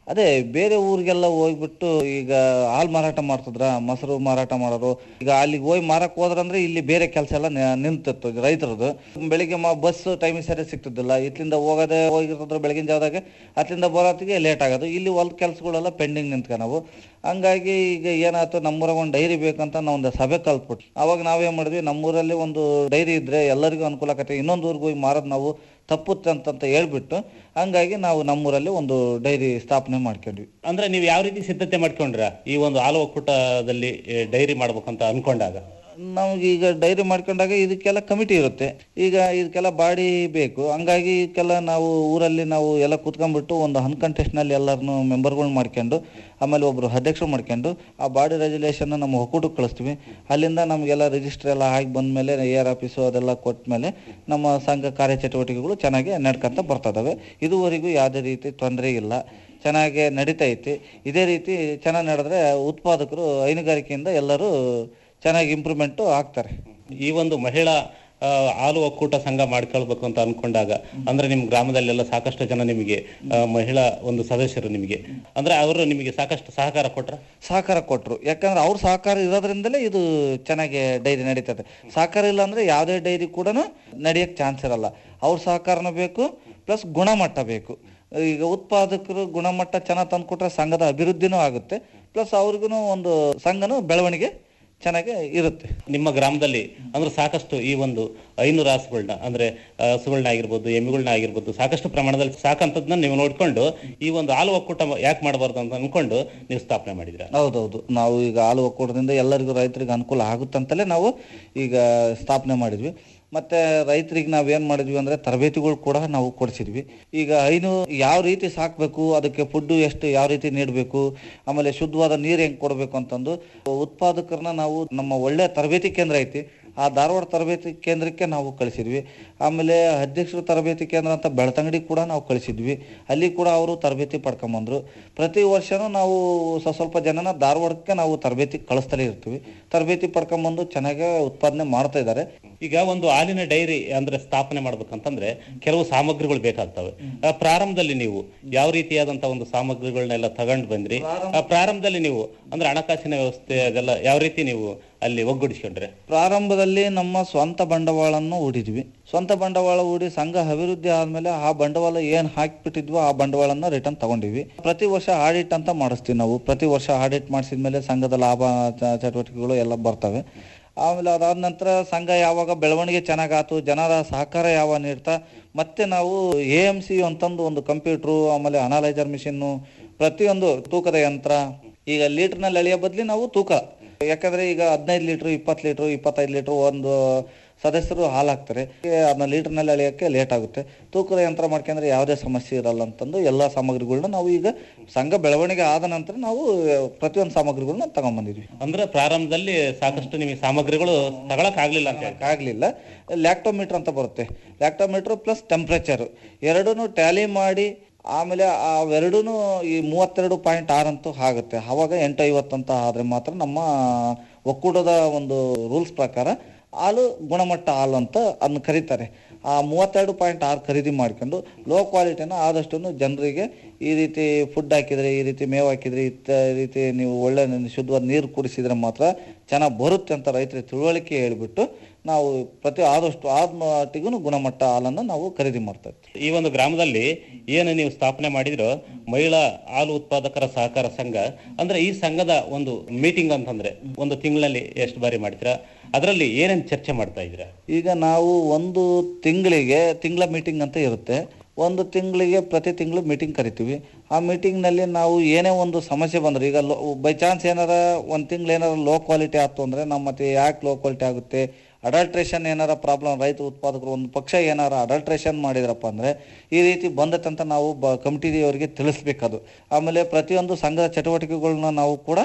ಅದೇ ಬೇರೆ ಊರಿಗೆಲ್ಲ ಹೋಗ್ಬಿಟ್ಟು ಈಗ ಹಾಲು ಮಾರಾಟ ಮಾಡ್ತಿದ್ರ ಮೊಸರು ಮಾರಾಟ ಮಾಡೋರು ಈಗ ಅಲ್ಲಿಗೆ ಹೋಗಿ ಮಾರಕ್ ಹೋದ್ರಂದ್ರೆ ಇಲ್ಲಿ ಬೇರೆ ಕೆಲಸ ಎಲ್ಲ ನ- ನಿಂತಿತ್ತು ಈಗ ರೈತರದು ಬೆಳಿಗ್ಗೆ ಬಸ್ ಟೈಮಿಗೆ ಸರಿ ಸಿಗ್ತಿದ್ದಿಲ್ಲ ಇತ್ಲಿಂದ ಹೋಗೋದೇ ಹೋಗಿರ್ತದ್ರ ಬೆಳಗಿನ ಜಾವದಾಗ ಅತ್ಲಿಂದ ಬರೋತ್ತಿಗೆ ಲೇಟ್ ಆಗೋದು ಇಲ್ಲಿ ಹೊಲ್ದ ಕೆಲಸಗಳೆಲ್ಲ ಪೆಂಡಿಂಗ್ ನಿಂತ್ಕ ನಾವು ಹಂಗಾಗಿ ಈಗ ಏನಾಯ್ತು ನಮ್ಮೂರಾಗ ಒಂದು ಡೈರಿ ಬೇಕಂತ ನಾವು ಒಂದು ಸಭೆ ಕಲ್ತ್ಬಿಟ್ಟು ಅವಾಗ ನಾವೇನ್ ಮಾಡಿದ್ವಿ ನಮ್ಮೂರಲ್ಲಿ ಒಂದು ಡೈರಿ ಇದ್ರೆ ಎಲ್ಲರಿಗೂ ಅನುಕೂಲ ಆಗತ್ತೆ ಇನ್ನೊಂದು ಊರಿಗೆ ಹೋಗಿ ಮಾರೋದು ನಾವು ತಪ್ಪುತ್ತೆ ಅಂತಂತ ಹೇಳ್ಬಿಟ್ಟು ಹಂಗಾಗಿ ನಾವು ನಮ್ಮೂರಲ್ಲಿ ಒಂದು ಡೈರಿ ಸ್ಥಾಪನೆ ಮಾಡ್ಕೊಂಡ್ವಿ ಅಂದ್ರೆ ನೀವು ಯಾವ ರೀತಿ ಸಿದ್ಧತೆ ಮಾಡ್ಕೊಂಡ್ರ ಈ ಒಂದು ಹಾಲು ಒಕ್ಕೂಟದಲ್ಲಿ ಡೈರಿ ಮಾಡ್ಬೇಕಂತ ಅನ್ಕೊಂಡಾಗ ನಮ್ಗೆ ಈಗ ಡೈರಿ ಮಾಡ್ಕೊಂಡಾಗ ಇದಕ್ಕೆಲ್ಲ ಕಮಿಟಿ ಇರುತ್ತೆ ಈಗ ಇದಕ್ಕೆಲ್ಲ ಬಾಡಿ ಬೇಕು ಹಂಗಾಗಿ ಇದಕ್ಕೆಲ್ಲ ನಾವು ಊರಲ್ಲಿ ನಾವು ಎಲ್ಲ ಕೂತ್ಕೊಂಡ್ಬಿಟ್ಟು ಒಂದು ಅನ್ಕಂಟೆಸ್ಟ್ ನಲ್ಲಿ ಎಲ್ಲರನ್ನು ಮೆಂಬರ್ಗಳು ಮಾಡ್ಕೊಂಡು ಆಮೇಲೆ ಒಬ್ರು ಅಧ್ಯಕ್ಷರು ಮಾಡ್ಕೊಂಡು ಆ ಬಾಡಿ ರೆಜುಲೇಷನ್ ನಮ್ಮ ಒಕ್ಕೂಟಕ್ಕೆ ಕಳಿಸ್ತೀವಿ ಅಲ್ಲಿಂದ ನಮಗೆಲ್ಲ ರಿಜಿಸ್ಟರ್ ಎಲ್ಲ ಆಗಿ ಬಂದ್ಮೇಲೆ ಎ ಆರ್ ಆಫೀಸು ಅದೆಲ್ಲ ಕೊಟ್ಮೇಲೆ ನಮ್ಮ ಸಂಘ ಕಾರ್ಯಚಟುವಟಿಕೆಗಳು ಚೆನ್ನಾಗಿ ನಡ್ಕೊಂತ ಬರ್ತದವೆ ಇದುವರೆಗೂ ಯಾವುದೇ ರೀತಿ ತೊಂದರೆ ಇಲ್ಲ ಚೆನ್ನಾಗಿ ನಡೀತಾ ಐತಿ ಇದೇ ರೀತಿ ಚೆನ್ನಾಗಿ ನಡೆದ್ರೆ ಉತ್ಪಾದಕರು ಹೈನುಗಾರಿಕೆಯಿಂದ ಎಲ್ಲರೂ ಚೆನ್ನಾಗಿ ಇಂಪ್ರೂವ್ಮೆಂಟ್ ಆಗ್ತಾರೆ ಈ ಒಂದು ಮಹಿಳಾ ಆ, ಹಾಲು ಒಕ್ಕೂಟ ಸಂಘ ಮಾಡ್ಕೊಳ್ಬೇಕು ಅಂತ ಅನ್ಕೊಂಡಾಗ ಅಂದ್ರೆ ನಿಮ್ ಗ್ರಾಮದಲ್ಲೆಲ್ಲ ಸಾಕಷ್ಟು ಜನ ನಿಮಗೆ ಆ, ಮಹಿಳಾ ಒಂದು ಸದಸ್ಯರು ನಿಮಗೆ ಅಂದ್ರೆ ಅವರು ನಿಮಗೆ ಸಾಕಷ್ಟು ಸಹಕಾರ ಕೊಟ್ರ ಸಹಕಾರ ಕೊಟ್ರು ಯಾಕಂದ್ರೆ ಅವ್ರ ಸಹಕಾರ ಇರೋದ್ರಿಂದಲೇ ಇದು ಚೆನ್ನಾಗಿ ಡೈರಿ ನಡೀತದೆ ಸಹಕಾರ ಇಲ್ಲ ಅಂದ್ರೆ ಯಾವುದೇ ಡೈರಿ ಕೂಡ ನಡೆಯಕ್ಕೆ ಚಾನ್ಸ್ ಇರಲ್ಲ ಅವ್ರ ಸಹಕಾರನೂ ಬೇಕು ಪ್ಲಸ್ ಗುಣಮಟ್ಟ ಬೇಕು ಈಗ ಉತ್ಪಾದಕರು ಗುಣಮಟ್ಟ ಚೆನ್ನಾಗಿ ತಂದ್ಕೊಟ್ರೆ ಸಂಘದ ಅಭಿವೃದ್ಧಿನೂ ಆಗುತ್ತೆ ಪ್ಲಸ್ ಅವ್ರಿಗೂ ಒಂದು ಸಂಘನೂ ಬೆಳವಣಿಗೆ ಚೆನ್ನಾಗಿ ಇರುತ್ತೆ ನಿಮ್ಮ ಗ್ರಾಮದಲ್ಲಿ ಅಂದ್ರೆ ಸಾಕಷ್ಟು ಈ ಒಂದು ಐನೂರು ರಾಸುಗಳನ್ನ ಅಂದ್ರೆ ಆ, ಹಸುಗಳನ್ನ ಆಗಿರ್ಬೋದು ಎಮ್ಮೆಗಳನ್ನ ಆಗಿರ್ಬೋದು ಸಾಕಷ್ಟು ಪ್ರಮಾಣದಲ್ಲಿ ಸಾಕಂತದ್ನ ನೀವು ನೋಡ್ಕೊಂಡು ಈ ಒಂದು ಹಾಲು ಒಕ್ಕೂಟ ಯಾಕೆ ಮಾಡಬಾರ್ದು ಅಂತ ಅನ್ಕೊಂಡು ನೀವು ಸ್ಥಾಪನೆ ಮಾಡಿದ್ರ ಹೌದೌದು ನಾವು ಈಗ ಹಾಲು ಒಕ್ಕೂಟದಿಂದ ಎಲ್ಲರಿಗೂ ರೈತರಿಗೆ ಅನುಕೂಲ ಆಗುತ್ತಂತಲೇ ನಾವು ಈಗ ಸ್ಥಾಪನೆ ಮಾಡಿದ್ವಿ ಮತ್ತೆ ರೈತರಿಗೆ ನಾವ್ ಏನ್ ಮಾಡಿದ್ವಿ ಅಂದ್ರೆ ತರಬೇತಿಗಳು ಕೂಡ ನಾವು ಕೊಡಿಸಿದ್ವಿ ಈಗ ಹೈನು ಯಾವ ರೀತಿ ಸಾಕ್ಬೇಕು ಅದಕ್ಕೆ ಫುಡ್ ಎಷ್ಟು ಯಾವ ರೀತಿ ನೀಡಬೇಕು ಆಮೇಲೆ ಶುದ್ಧವಾದ ನೀರು ಹೆಂಗ್ ಕೊಡಬೇಕು ಅಂತಂದು ಉತ್ಪಾದಕರನ್ನ ನಾವು ನಮ್ಮ ಒಳ್ಳೆ ತರಬೇತಿ ಕೇಂದ್ರ ಐತಿ ಆ ಧಾರವಾಡ ತರಬೇತಿ ಕೇಂದ್ರಕ್ಕೆ ನಾವು ಕಳಿಸಿದ್ವಿ ಆಮೇಲೆ ಅಧ್ಯಕ್ಷರ ತರಬೇತಿ ಕೇಂದ್ರ ಅಂತ ಬೆಳ್ತಂಗಡಿ ಕೂಡ ನಾವು ಕಳಿಸಿದ್ವಿ ಅಲ್ಲಿ ಕೂಡ ಅವರು ತರಬೇತಿ ಪಡ್ಕೊಂಬಂದ್ರು ಪ್ರತಿ ವರ್ಷನೂ ನಾವು ಸ್ವ- ಸ್ವಲ್ಪ ಜನನ ಧಾರವಾಡಕ್ಕೆ ನಾವು ತರಬೇತಿ ಕಳಿಸ್ತಲೇ ಇರ್ತೀವಿ ತರಬೇತಿ ಪಡ್ಕೊಂಬಂದು ಚೆನ್ನಾಗಿ ಉತ್ಪಾದನೆ ಮಾಡ್ತಾ ಇದ್ದಾರೆ ಈಗ ಒಂದು ಹಾಲಿನ ಡೈರಿ ಅಂದ್ರೆ ಸ್ಥಾಪನೆ ಮಾಡ್ಬೇಕಂತಂದ್ರೆ ಕೆಲವು ಸಾಮಗ್ರಿಗಳು ಬೇಕಾಗ್ತವೆ ಆ, ಪ್ರಾರಂಭದಲ್ಲಿ ನೀವು ಯಾವ ರೀತಿಯಾದಂತ ಒಂದು ಸಾಮಗ್ರಿಗಳನ್ನೆಲ್ಲ ತಗೊಂಡ್ ಬಂದ್ರಿ ಆ, ಪ್ರಾರಂಭದಲ್ಲಿ ನೀವು ಅಂದ್ರೆ ಹಣಕಾಸಿನ ವ್ಯವಸ್ಥೆ ಅದೆಲ್ಲ ಯಾವ ರೀತಿ ನೀವು ಅಲ್ಲಿ ಒಗ್ಗೂಡಿಸ್ಕೊಂಡ್ರೆ ಪ್ರಾರಂಭದಲ್ಲಿ ನಮ್ಮ ಸ್ವಂತ ಬಂಡವಾಳನ್ನು ಹೂಡಿದ್ವಿ ಸ್ವಂತ ಬಂಡವಾಳ ಹೂಡಿ ಸಂಘ ಅಭಿವೃದ್ಧಿ ಆದ್ಮೇಲೆ ಆ ಬಂಡವಾಳ ಏನ್ ಹಾಕ್ಬಿಟ್ಟಿದ್ವೋ ಆ ಬಂಡವಾಳನ ರಿಟರ್ನ್ ತಗೊಂಡಿವಿ ಪ್ರತಿ ವರ್ಷ ಆಡಿಟ್ ಅಂತ ಮಾಡಿಸ್ತೀವಿ ನಾವು ಪ್ರತಿ ವರ್ಷ ಆಡಿಟ್ ಮಾಡಿಸಿದ್ಮೇಲೆ ಸಂಘದ ಲಾಭ ಚ- ಚಟುವಟಿಕೆಗಳು ಎಲ್ಲ ಬರ್ತವೆ ಆಮೇಲೆ ಅದಾದ ನಂತರ ಸಂಘ ಯಾವಾಗ ಬೆಳವಣಿಗೆ ಚೆನ್ನಾಗಾತು ಜನರ ಸಹಕಾರ ಯಾವ ನೀಡ್ತಾ ಮತ್ತೆ ನಾವು ಎ ಎಂ ಸಿ ಅಂತಂದು ಒಂದು ಕಂಪ್ಯೂಟ್ರು ಆಮೇಲೆ ಅನಲೈಸರ್ ಮಿಷಿನ್ನು ಪ್ರತಿಯೊಂದು ತೂಕದ ಯಂತ್ರ ಈಗ ಲೀಟರ್ನಲ್ಲಿ ಅಳಿಯೋ ಬದ್ಲಿ ನಾವು ತೂಕ ಯಾಕಂದ್ರೆ ಈಗ ಹದಿನೈದು ಲೀಟ್ರ್ ಇಪ್ಪತ್ತು ಲೀಟ್ರ್ ಇಪ್ಪತ್ತೈದು ಲೀಟ್ರ್ ಒಂದು ಸದಸ್ಯರು ಹಾಲು ಹಾಕ್ತಾರೆ ಅದನ್ನ ಲೀಟರ್ನಲ್ಲಿ ಅಳಿಯೋಕ್ಕೆ ಲೇಟ್ ಆಗುತ್ತೆ ತೂಕದ ಯಂತ್ರ ಮಾಡ್ಕೊಂಡ್ರೆ ಯಾವುದೇ ಸಮಸ್ಯೆ ಇರಲ್ಲ ಅಂತಂದು ಎಲ್ಲ ಸಾಮಗ್ರಿಗಳನ್ನ ನಾವು ಈಗ ಸಂಘ ಬೆಳವಣಿಗೆ ಆದ ನಂತರ ನಾವು ಪ್ರತಿಯೊಂದು ಸಾಮಗ್ರಿಗಳನ್ನ ತಗೊಂಡ್ಬಂದಿದ್ವಿ ಅಂದ್ರೆ ಪ್ರಾರಂಭದಲ್ಲಿ ಸಾಕಷ್ಟು ನಿಮಗೆ ಸಾಮಗ್ರಿಗಳು ತಗೊಳಕ್ ಆಗ್ಲಿಲ್ಲ ಅಂತ ಹೇಳಿ ಆಗ್ಲಿಲ್ಲ ಲ್ಯಾಕ್ಟೋಮೀಟರ್ ಅಂತ ಬರುತ್ತೆ ಲ್ಯಾಕ್ಟೋಮೀಟರ್ ಪ್ಲಸ್ ಟೆಂಪ್ರೇಚರ್ ಎರಡೂ ಟ್ಯಾಲಿ ಮಾಡಿ ಆಮೇಲೆ ಅವೆರಡೂ ಈ ಮೂವತ್ತೆರಡು ಪಾಯಿಂಟ್ ಆರು ಅಂತೂ ಆಗುತ್ತೆ ಆವಾಗ ಎಂಟು ಐವತ್ತು ಅಂತ ಆದ್ರೆ ಮಾತ್ರ ನಮ್ಮ ಒಕ್ಕೂಟದ ಒಂದು ರೂಲ್ಸ್ ಪ್ರಕಾರ ಹಾಲು ಗುಣಮಟ್ಟ ಹಾಲು ಅಂತ ಅದನ್ನ ಕರೀತಾರೆ ಆ ಮೂವತ್ತೆರಡು ಪಾಯಿಂಟ್ ಆರು ಖರೀದಿ ಮಾಡ್ಕೊಂಡು ಲೋ ಕ್ವಾಲಿಟಿನ ಆದಷ್ಟು ಜನರಿಗೆ ಈ ರೀತಿ ಫುಡ್ ಹಾಕಿದ್ರೆ ಈ ರೀತಿ ಮೇವು ಹಾಕಿದ್ರೆ ಇತ್ತ ರೀತಿ ನೀವು ಒಳ್ಳೆ ಶುದ್ಧವಾದ ನೀರು ಕುಡಿಸಿದ್ರೆ ಮಾತ್ರ ಚೆನ್ನಾಗಿ ಬರುತ್ತೆ ಅಂತ ರೈತರಿಗೆ ತಿಳುವಳಿಕೆ ಹೇಳ್ಬಿಟ್ಟು ನಾವು ಪ್ರತಿ ಆದಷ್ಟು ಆದ ಮಟ್ಟಿಗೂ ಗುಣಮಟ್ಟ ಹಾಲನ್ನು ನಾವು ಖರೀದಿ ಮಾಡ್ತಾ ಇರ್ತೀವಿ ಈ ಒಂದು ಗ್ರಾಮದಲ್ಲಿ ಏನು ನೀವು ಸ್ಥಾಪನೆ ಮಾಡಿದ್ರೋ ಮಹಿಳಾ ಹಾಲು ಉತ್ಪಾದಕರ ಸಹಕಾರ ಸಂಘ ಅಂದ್ರೆ ಈ ಸಂಘದ ಒಂದು ಮೀಟಿಂಗ್ ಅಂತಂದ್ರೆ ಒಂದು ತಿಂಗಳಲ್ಲಿ ಎಷ್ಟು ಬಾರಿ ಮಾಡ್ತೀರಾ ಅದರಲ್ಲಿ ಏನೇನ್ ಚರ್ಚೆ ಮಾಡ್ತಾ ಇದ್ದೀರಾ ಈಗ ನಾವು ಒಂದು ತಿಂಗಳಿಗೆ ತಿಂಗಳ ಮೀಟಿಂಗ್ ಅಂತ ಇರುತ್ತೆ ಒಂದು ತಿಂಗಳಿಗೆ ಪ್ರತಿ ತಿಂಗಳು ಮೀಟಿಂಗ್ ಕರಿತೀವಿ ಆ ಮೀಟಿಂಗ್ನಲ್ಲಿ ನಾವು ಏನೇ ಒಂದು ಸಮಸ್ಯೆ ಬಂದ್ರೆ ಈಗ ಬೈ ಚಾನ್ಸ್ ಏನಾರ ಒಂದು ತಿಂಗಳು ಏನಾರ ಲೋ ಕ್ವಾಲಿಟಿ ಆಯ್ತು ಅಂದ್ರೆ ನಮ್ಮ ಮತ್ತೆ ಯಾಕೆ ಲೋ ಕ್ವಾಲಿಟಿ ಆಗುತ್ತೆ ಅಡಲ್ಟ್ರೇಷನ್ ಏನಾರ ಪ್ರಾಬ್ಲಮ್ ರೈತ ಉತ್ಪಾದಕರು ಒಂದು ಪಕ್ಷ ಏನಾರ ಅಡಲ್ಟ್ರೇಷನ್ ಮಾಡಿದ್ರಪ್ಪ ಅಂದ್ರೆ ಈ ರೀತಿ ಬಂದತ್ತಂತ ನಾವು ಬ ಕಮಿಟಿಯವರಿಗೆ ತಿಳಿಸ್ಬೇಕದು ಆಮೇಲೆ ಪ್ರತಿಯೊಂದು ಸಂಘದ ಚಟುವಟಿಕೆಗಳನ್ನ ನಾವು ಕೂಡ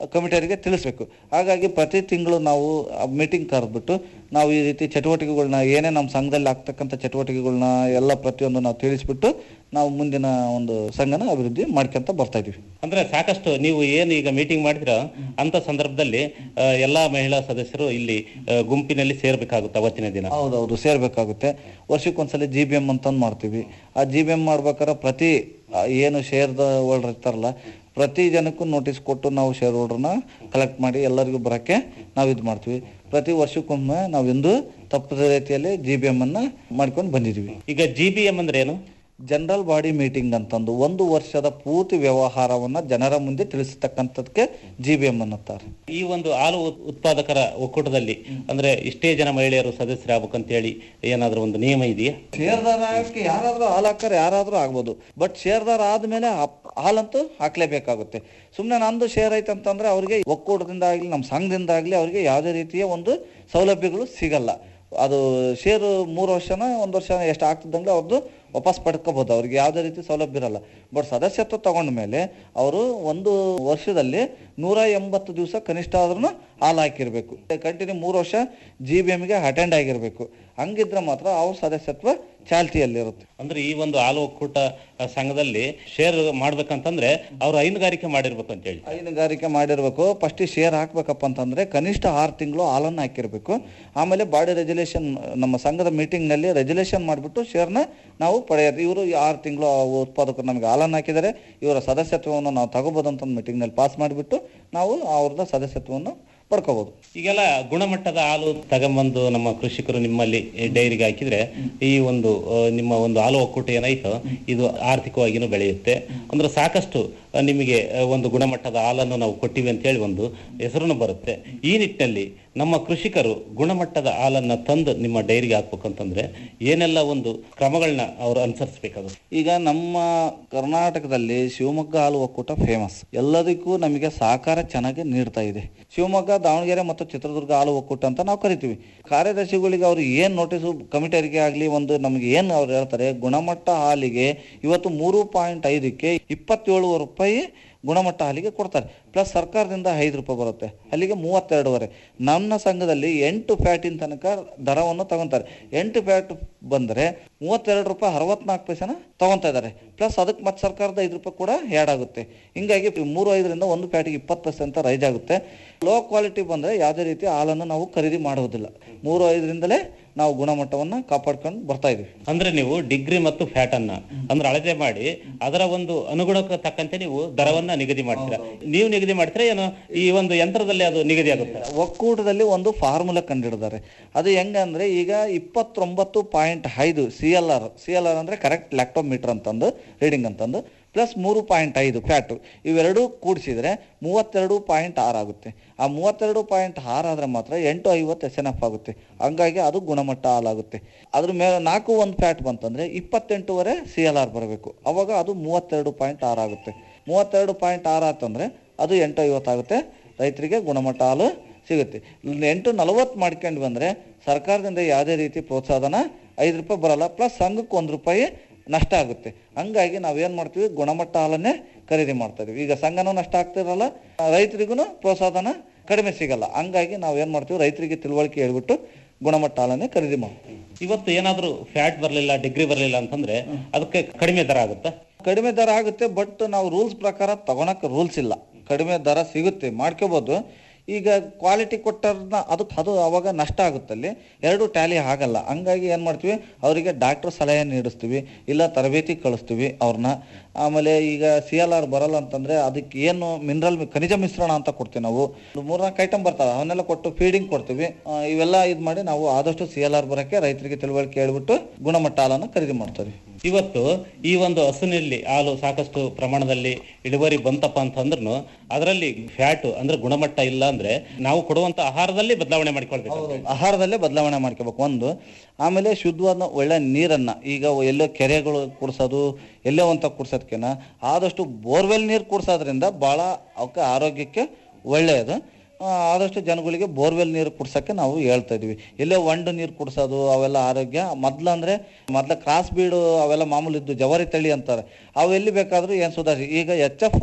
ಕಮಿಟಿಯವರಿಗೆ ತಿಳಿಸ್ಬೇಕು ಹಾಗಾಗಿ ಪ್ರತಿ ತಿಂಗಳು ನಾವು ಮೀಟಿಂಗ್ ಕರೆದ್ಬಿಟ್ಟು ನಾವು ಈ ರೀತಿ ಚಟುವಟಿಕೆಗಳನ್ನ ಏನೇ ನಮ್ಮ ಸಂಘದಲ್ಲಿ ಆಗ್ತಕ್ಕಂಥ ಚಟುವಟಿಕೆಗಳನ್ನ ಎಲ್ಲ ಪ್ರತಿಯೊಂದು ನಾವು ತಿಳಿಸ್ಬಿಟ್ಟು ನಾವು ಮುಂದಿನ ಒಂದು ಸಂಘನ ಅಭಿವೃದ್ಧಿ ಮಾಡ್ಕೊಂತ ಬರ್ತಾ ಇದೀವಿ ಅಂದ್ರೆ ಸಾಕಷ್ಟು ನೀವು ಏನು ಈಗ ಮೀಟಿಂಗ್ ಮಾಡ್ತೀರಾ ಅಂತ ಸಂದರ್ಭದಲ್ಲಿ ಆ, ಎಲ್ಲಾ ಮಹಿಳಾ ಸದಸ್ಯರು ಇಲ್ಲಿ ಆ, ಗುಂಪಿನಲ್ಲಿ ಸೇರ್ಬೇಕಾಗುತ್ತೆ ಅವತ್ತಿನ ದಿನ ಹೌದೌದು ಸೇರ್ಬೇಕಾಗುತ್ತೆ ವರ್ಷಕ್ಕೊಂದ್ಸಲ ಜಿ ಬಿ ಎಮ್ ಅಂತಂದು ಮಾಡ್ತೀವಿ ಆ ಜಿ ಬಿ ಎಮ್ ಮಾಡ್ಬೇಕಾದ್ರೆ ಪ್ರತಿ ಆ, ಏನು ಶೇರ್ದ ಹೋಲ್ಡರ್ ಇರ್ತಾರಲ್ಲ ಪ್ರತಿ ಜನಕ್ಕೂ ನೋಟಿಸ್ ಕೊಟ್ಟು ನಾವು ಶೇರ್ ಹೋಲ್ಡರ್ನ ಕಲೆಕ್ಟ್ ಮಾಡಿ ಎಲ್ಲರಿಗೂ ಬರೋಕ್ಕೆ ನಾವು ಇದು ಮಾಡ್ತೀವಿ ಪ್ರತಿ ವರ್ಷಕ್ಕೊಮ್ಮೆ ನಾವು ಎಂದು ತಪ್ಪದ ರೀತಿಯಲ್ಲಿ ಜಿ ಬಿ ಎಮ್ ಅನ್ನ ಮಾಡ್ಕೊಂಡು ಬಂದಿದ್ದೀವಿ ಈಗ ಜಿ ಬಿ ಎಂ ಅಂದ್ರೆ ಏನು ಜನರಲ್ ಬಾಡಿ ಮೀಟಿಂಗ್ ಅಂತಂದು ಒಂದು ವರ್ಷದ ಪೂರ್ತಿ ವ್ಯವಹಾರವನ್ನ ಜನರ ಮುಂದೆ ತಿಳಿಸತಕ್ಕಂಥದಕ್ಕೆ ಜಿ ಬಿ ಎಂ ಅನ್ನುತ್ತಾರೆ ಈ ಒಂದು ಹಾಲು ಉತ್- ಉತ್ಪಾದಕರ ಒಕ್ಕೂಟದಲ್ಲಿ ಅಂದ್ರೆ ಇಷ್ಟೇ ಜನ ಮಹಿಳೆಯರು ಸದಸ್ಯರಾಗಬೇಕಂತ ಹೇಳಿ ಏನಾದ್ರೂ ಒಂದು ನಿಯಮ ಇದೆಯಾ ಶೇರ್ದಾರಕ್ಕೆ ಯಾರಾದ್ರೂ ಹಾಲು ಹಾಕರ್ ಯಾರಾದ್ರೂ ಆಗ್ಬೋದು ಬಟ್ ಶೇರ್ದಾರ ಆದ್ಮೇಲೆ ಅಪ್- ಹಾಲಂತೂ ಹಾಕ್ಲೇಬೇಕಾಗುತ್ತೆ ಸುಮ್ಮನೆ ನಂದು ಶೇರ್ ಐತೆ ಅಂತಂದ್ರೆ ಅವ್ರಿಗೆ ಒಕ್ಕೂಟದಿಂದ ಆಗ್ಲಿ ನಮ್ಮ ಸಂಘದಿಂದ ಆಗ್ಲಿ ಅವ್ರಿಗೆ ಯಾವುದೇ ರೀತಿಯ ಒಂದು ಸೌಲಭ್ಯಗಳು ಸಿಗಲ್ಲ ಅದು ಶೇರು ಮೂರು ವರ್ಷನ ಒಂದು ವರ್ಷ ಎಷ್ಟು ಆಗ್ತದಂಗೆ ಅವ್ರದ್ದು ವಾಪಸ್ ಪಡ್ಕೋಬಹುದು ಅವ್ರಿಗೆ ಯಾವುದೇ ರೀತಿ ಸೌಲಭ್ಯ ಇರಲ್ಲ ಬಟ್ ಸದಸ್ಯತ್ವ ತಗೊಂಡ ಮೇಲೆ ಅವರು ಒಂದು ವರ್ಷದಲ್ಲಿ ನೂರ ಎಂಬತ್ತು ದಿವಸ ಕನಿಷ್ಠ ಆದ್ರೂ ಹಾಲು ಹಾಕಿರ್ಬೇಕು ಕಂಟಿನ್ಯೂ ಮೂರು ವರ್ಷ ಜಿ ಬಿ ಎಮ್ಗೆ ಅಟೆಂಡ್ ಆಗಿರ್ಬೇಕು ಹಂಗಿದ್ರೆ ಮಾತ್ರ ಅವ್ರ ಸದಸ್ಯತ್ವ ಚಾಲ್ತಿಯಲ್ಲಿರುತ್ತೆ ಅಂದ್ರೆ ಈ ಒಂದು ಹಾಲು ಒಕ್ಕೂಟ ಆ, ಸಂಘದಲ್ಲಿ ಶೇರ್ ಮಾಡ್ಬೇಕಂತಂದ್ರೆ ಅವ್ರು ಹೈನುಗಾರಿಕೆ ಮಾಡಿರ್ಬೇಕು ಅಂತ ಹೇಳಿ ಹೈನುಗಾರಿಕೆ ಮಾಡಿರ್ಬೇಕು ಫಸ್ಟ್ ಶೇರ್ ಹಾಕ್ಬೇಕಪ್ಪ ಅಂತಂದ್ರೆ ಕನಿಷ್ಠ ಆರು ತಿಂಗಳು ಹಾಲನ್ನು ಹಾಕಿರ್ಬೇಕು ಆಮೇಲೆ ಬಾಡಿ ರೆಜುಲೇಷನ್ ನಮ್ಮ ಸಂಘದ ಮೀಟಿಂಗ್ ನಲ್ಲಿ ರೆಜುಲೇಷನ್ ಮಾಡಿಬಿಟ್ಟು ಶೇರ್ನ ನಾವು ಪಡೆಯೋದು ಇವರು ಆರು ತಿಂಗಳು ಉತ್ಪಾದಕರು ನಮಗೆ ಹಾಲನ್ನು ಹಾಕಿದ್ದಾರೆ ಇವರ ಸದಸ್ಯತ್ವವನ್ನು ನಾವು ತಗೋಬಹುದು ಅಂತ ಮೀಟಿಂಗ್ ನಲ್ಲಿ ಪಾಸ್ ಮಾಡಿಬಿಟ್ಟು ನಾವು ಅವ್ರದ ಸದಸ್ಯತ್ವವನ್ನು ಪಡ್ಕೋಬಹುದು ಈಗೆಲ್ಲ ಗುಣಮಟ್ಟದ ಹಾಲು ತಗೊಂಬಂದು ನಮ್ಮ ಕೃಷಿಕರು ನಿಮ್ಮಲ್ಲಿ ಡೈರಿಗೆ ಹಾಕಿದ್ರೆ ಈ ಒಂದು ಆ, ನಿಮ್ಮ ಒಂದು ಹಾಲು ಒಕ್ಕೂಟ ಏನಾಯ್ತು ಇದು ಆರ್ಥಿಕವಾಗಿನೂ ಬೆಳೆಯುತ್ತೆ ಅಂದ್ರೆ ಸಾಕಷ್ಟು ಆ, ನಿಮಗೆ ಆ, ಒಂದು ಗುಣಮಟ್ಟದ ಹಾಲನ್ನು ನಾವು ಕೊಟ್ಟಿವಿ ಅಂತ ಹೇಳಿ ಒಂದು ಹೆಸರನ್ನು ಬರುತ್ತೆ ಈ ನಿಟ್ಟಿನಲ್ಲಿ ನಮ್ಮ ಕೃಷಿಕರು ಗುಣಮಟ್ಟದ ಹಾಲನ್ನ ತಂದು ನಿಮ್ಮ ಡೈರಿಗೆ ಹಾಕ್ಬೇಕಂತಂದ್ರೆ ಏನೆಲ್ಲ ಒಂದು ಕ್ರಮಗಳನ್ನ ಅವರು ಅನುಸರಿಸಬೇಕಾಗುತ್ತೆ ಈಗ ನಮ್ಮ ಕರ್ನಾಟಕದಲ್ಲಿ ಶಿವಮೊಗ್ಗ ಹಾಲು ಒಕ್ಕೂಟ ಫೇಮಸ್ ಎಲ್ಲದಕ್ಕೂ ನಮಗೆ ಸಹಕಾರ ಚೆನ್ನಾಗಿ ನೀಡ್ತಾ ಇದೆ ಶಿವಮೊಗ್ಗ ದಾವಣಗೆರೆ ಮತ್ತು ಚಿತ್ರದುರ್ಗ ಹಾಲು ಒಕ್ಕೂಟ ಅಂತ ನಾವು ಕರಿತೀವಿ ಕಾರ್ಯದರ್ಶಿಗಳಿಗೆ ಅವರು ಏನ್ ನೋಟಿಸು ಕಮಿಟಿಯವರಿಗೆ ಆಗಲಿ ಒಂದು ನಮಗೆ ಏನು ಅವ್ರು ಹೇಳ್ತಾರೆ ಗುಣಮಟ್ಟ ಹಾಲಿಗೆ ಇವತ್ತು ಮೂರು ಪಾಯಿಂಟ್ ಐದಕ್ಕೆ ಇಪ್ಪತ್ತೇಳುವರೆ ರೂಪಾಯಿ ಗುಣಮಟ್ಟ ಹಾಲಿಗೆ ಕೊಡ್ತಾರೆ ಪ್ಲಸ್ ಸರ್ಕಾರದಿಂದ ಐದು ರೂಪಾಯಿ ಬರುತ್ತೆ ಅಲ್ಲಿಗೆ ಮೂವತ್ತೆರಡುವರೆ ನನ್ನ ಸಂಘದಲ್ಲಿ ಎಂಟು ಫ್ಯಾಟಿನ ತನಕ ದರವನ್ನು ತಗೊಂತಾರೆ ಎಂಟು ಫ್ಯಾಟ್ ಬಂದರೆ ಮೂವತ್ತೆರಡು ರೂಪಾಯಿ ಅರವತ್ನಾಲ್ಕು ಪೈಸೆನ ತಗೊಂತಾ ಇದ್ದಾರೆ ಪ್ಲಸ್ ಅದಕ್ಕೆ ಮತ್ತೆ ಸರ್ಕಾರದ ಐದು ರೂಪಾಯಿ ಕೂಡ ಆ್ಯಡ್ ಆಗುತ್ತೆ ಹಿಂಗಾಗಿ ಮೂರು ಐದರಿಂದ ಒಂದು ಫ್ಯಾಟಿಗೆ ಇಪ್ಪತ್ತು ಪೈಸೆ ಅಂತ ರೈಸ್ ಆಗುತ್ತೆ ಲೋ ಕ್ವಾಲಿಟಿ ಬಂದರೆ ಯಾವುದೇ ರೀತಿ ಹಾಲನ್ನು ನಾವು ಖರೀದಿ ಮಾಡುವುದಿಲ್ಲ ಮೂರು ಐದರಿಂದಲೇ ನಾವು ಗುಣಮಟ್ಟವನ್ನು ಕಾಪಾಡ್ಕೊಂಡು ಬರ್ತಾ ಇದೀವಿ ಅಂದ್ರೆ ನೀವು ಡಿಗ್ರಿ ಮತ್ತು ಫ್ಯಾಟ್ ಅನ್ನ ಅಂದ್ರೆ ಅಳತೆ ಮಾಡಿ ಅದರ ಒಂದು ಅನುಗುಣಕ್ಕೆ ತಕ್ಕಂತೆ ನೀವು ದರವನ್ನ ನಿಗದಿ ಮಾಡ್ತೀರಾ ನೀವು ನಿಗದಿ ಮಾಡ್ತೀರಾ ಏನೋ ಈ ಒಂದು ಯಂತ್ರದಲ್ಲಿ ಅದು ನಿಗದಿ ಆಗುತ್ತೆ ಒಕ್ಕೂಟದಲ್ಲಿ ಒಂದು ಫಾರ್ಮುಲಾ ಕಂಡಿಡಿದ್ದಾರೆ ಅದು ಹೆಂಗೆ ಅಂದ್ರೆ ಈಗ ಇಪ್ಪತ್ತೊಂಬತ್ತು ಪಾಯಿಂಟ್ ಐದು C L R C L R ಅಂದ್ರೆ ಕರೆಕ್ಟ್ ಲ್ಯಾಕ್ಟೋಮೀಟರ್ ಅಂತಂದು ರೀಡಿಂಗ್ ಅಂತಂದು ಪ್ಲಸ್ ಮೂರು ಪಾಯಿಂಟ್ ಐದು ಫ್ಯಾಟು ಇವೆರಡೂ ಕೂಡಿಸಿದ್ರೆ ಮೂವತ್ತೆರಡು ಪಾಯಿಂಟ್ ಆರು ಆಗುತ್ತೆ ಆ ಮೂವತ್ತೆರಡು ಪಾಯಿಂಟ್ ಆರು ಆದ್ರೆ ಮಾತ್ರ ಎಂಟು ಐವತ್ತು ಎಸ್ ಎನ್ ಎಫ್ ಆಗುತ್ತೆ ಹಂಗಾಗಿ ಅದು ಗುಣಮಟ್ಟ ಹಾಲಾಗುತ್ತೆ ಅದ್ರ ಮೇಲೆ ನಾಲ್ಕು ಒಂದು ಫ್ಯಾಟ್ ಬಂತಂದ್ರೆ ಇಪ್ಪತ್ತೆಂಟುವರೆ ಸಿ ಎಲ್ ಆರ್ ಬರಬೇಕು ಅವಾಗ ಅದು ಮೂವತ್ತೆರಡು ಪಾಯಿಂಟ್ ಆರು ಆಗುತ್ತೆ ಮೂವತ್ತೆರಡು ಪಾಯಿಂಟ್ ಆರು ಆತಂದ್ರೆ ಅದು ಎಂಟು ಐವತ್ತಾಗುತ್ತೆ ರೈತರಿಗೆ ಗುಣಮಟ್ಟ ಹಾಲು ಸಿಗುತ್ತೆ ಎಂಟು ನಲವತ್ತು ಮಾಡ್ಕೊಂಡು ಬಂದ್ರೆ ಸರ್ಕಾರದಿಂದ ಯಾವುದೇ ರೀತಿ ಪ್ರೋತ್ಸಾಹನ ಐದು ರೂಪಾಯಿ ಬರಲ್ಲ ಪ್ಲಸ್ ಸಂಘಕ್ಕೆ ಒಂದು ರೂಪಾಯಿ ನಷ್ಟ ಆಗುತ್ತೆ ಹಂಗಾಗಿ ನಾವೇನ್ ಮಾಡ್ತೀವಿ ಗುಣಮಟ್ಟ ಹಾಲನ್ನೇ ಖರೀದಿ ಮಾಡ್ತಾ ಇದೀವಿ ಈಗ ಸಂಘನೂ ನಷ್ಟ ಆಗ್ತಿರಲ್ಲ ರೈತರಿಗೂ ಪ್ರೋತ್ಸಾಹನ ಕಡಿಮೆ ಸಿಗಲ್ಲ ಹಂಗಾಗಿ ನಾವೇನ್ ಮಾಡ್ತೀವಿ ರೈತರಿಗೆ ತಿಳುವಳಿಕೆ ಹೇಳ್ಬಿಟ್ಟು ಗುಣಮಟ್ಟ ಹಾಲನ್ನೇ ಖರೀದಿ ಮಾಡ್ತೀವಿ ಇವತ್ತು ಏನಾದ್ರೂ ಫ್ಯಾಟ್ ಬರಲಿಲ್ಲ ಡಿಗ್ರಿ ಬರಲಿಲ್ಲ ಅಂತಂದ್ರೆ ಅದಕ್ಕೆ ಕಡಿಮೆ ದರ ಆಗುತ್ತಾ ಕಡಿಮೆ ದರ ಆಗುತ್ತೆ ಬಟ್ ನಾವು ರೂಲ್ಸ್ ಪ್ರಕಾರ ತಗೊಳಕ್ ರೂಲ್ಸ್ ಇಲ್ಲ ಕಡಿಮೆ ದರ ಸಿಗುತ್ತೆ ಮಾಡ್ಕೋಬಹುದು ಈಗ ಕ್ವಾಲಿಟಿ ಕೊಟ್ಟರ್ನ ಅದು ಅದು ಅವಾಗ ನಷ್ಟ ಆಗುತ್ತಲ್ಲಿ ಎರಡು ಟ್ಯಾಲಿ ಆಗಲ್ಲ ಹಂಗಾಗಿ ಏನು ಮಾಡ್ತೀವಿ ಅವರಿಗೆ ಡಾಕ್ಟರ್ ಸಲಹೆ ನೀಡಿಸ್ತೀವಿ ಇಲ್ಲ ತರಬೇತಿ ಕಳಿಸ್ತೀವಿ ಅವ್ರನ್ನ ಆಮೇಲೆ ಈಗ ಸಿ ಎಲ್ ಆರ್ ಬರಲ್ಲ ಅಂತಂದ್ರೆ ಅದಕ್ಕೆ ಏನು ಮಿನರಲ್ ಖನಿಜ ಮಿಶ್ರಣ ಅಂತ ಕೊಡ್ತೀವಿ ನಾವು ಒಂದು ಮೂರ್ನಾಲ್ಕು ಐಟಮ್ ಬರ್ತಾವೆ ಅವನ್ನೆಲ್ಲ ಕೊಟ್ಟು ಫೀಡಿಂಗ್ ಕೊಡ್ತೀವಿ ಆ, ಇವೆಲ್ಲ ಇದು ಮಾಡಿ ನಾವು ಆದಷ್ಟು ಸಿ ಎಲ್ ಆರ್ ಬರೋಕ್ಕೆ ರೈತರಿಗೆ ತಿಳುವಳಿಕೆ ಹೇಳ್ಬಿಟ್ಟು ಗುಣಮಟ್ಟ ಹಾಲನ್ನು ಖರೀದಿ ಮಾಡ್ತೀವಿ ಇವತ್ತು ಈ ಒಂದು ಹಸುನಲ್ಲಿ ಹಾಲು ಸಾಕಷ್ಟು ಪ್ರಮಾಣದಲ್ಲಿ ಇಳುವರಿ ಬಂತಪ್ಪ ಅಂತಂದ್ರೂ ಅದರಲ್ಲಿ ಫ್ಯಾಟ್ ಅಂದ್ರೆ ಗುಣಮಟ್ಟ ಇಲ್ಲ ಅಂದ್ರೆ ನಾವು ಕೊಡುವಂತ ಆಹಾರದಲ್ಲಿ ಬದಲಾವಣೆ ಮಾಡಿಕೊಳ್ಬೇಕು ಆಹಾರದಲ್ಲೇ ಬದಲಾವಣೆ ಮಾಡ್ಕೋಬೇಕು ಒಂದು ಆಮೇಲೆ ಶುದ್ಧವಾದ ಒಳ್ಳೆ ನೀರನ್ನ ಈಗ ಎಲ್ಲೋ ಕೆರೆಗಳು ಕುಡ್ಸೋದು ಎಲ್ಲೋ ಅಂತ ಕುಡ್ಸೋದ್ಕಿನ ಆದಷ್ಟು ಬೋರ್ವೆಲ್ ನೀರು ಕುಡ್ಸೋದ್ರಿಂದ ಭಾಳ ಅವಕ್ಕೆ ಆರೋಗ್ಯಕ್ಕೆ ಒಳ್ಳೆಯದು ಆ, ಆದಷ್ಟು ಜನಗಳಿಗೆ ಬೋರ್ವೆಲ್ ನೀರು ಕುಡ್ಸೋಕ್ಕೆ ನಾವು ಹೇಳ್ತಾ ಇದೀವಿ ಎಲ್ಲೋ ಒಂಡು ನೀರು ಕುಡ್ಸೋದು ಅವೆಲ್ಲ ಆರೋಗ್ಯ ಮೊದ್ಲಂದ್ರೆ ಮೊದ್ಲ ಕ್ರಾಸ್ ಬೀಡು ಅವೆಲ್ಲ ಮಾಮೂಲಿ ಇದ್ದು ಜವಾರಿ ತಳಿ ಅಂತಾರೆ ಅವು ಎಲ್ಲಿ ಬೇಕಾದ್ರೂ ಏನು ಸುಧಾರಿಸಿ ಈಗ ಎಚ್ ಎಫ್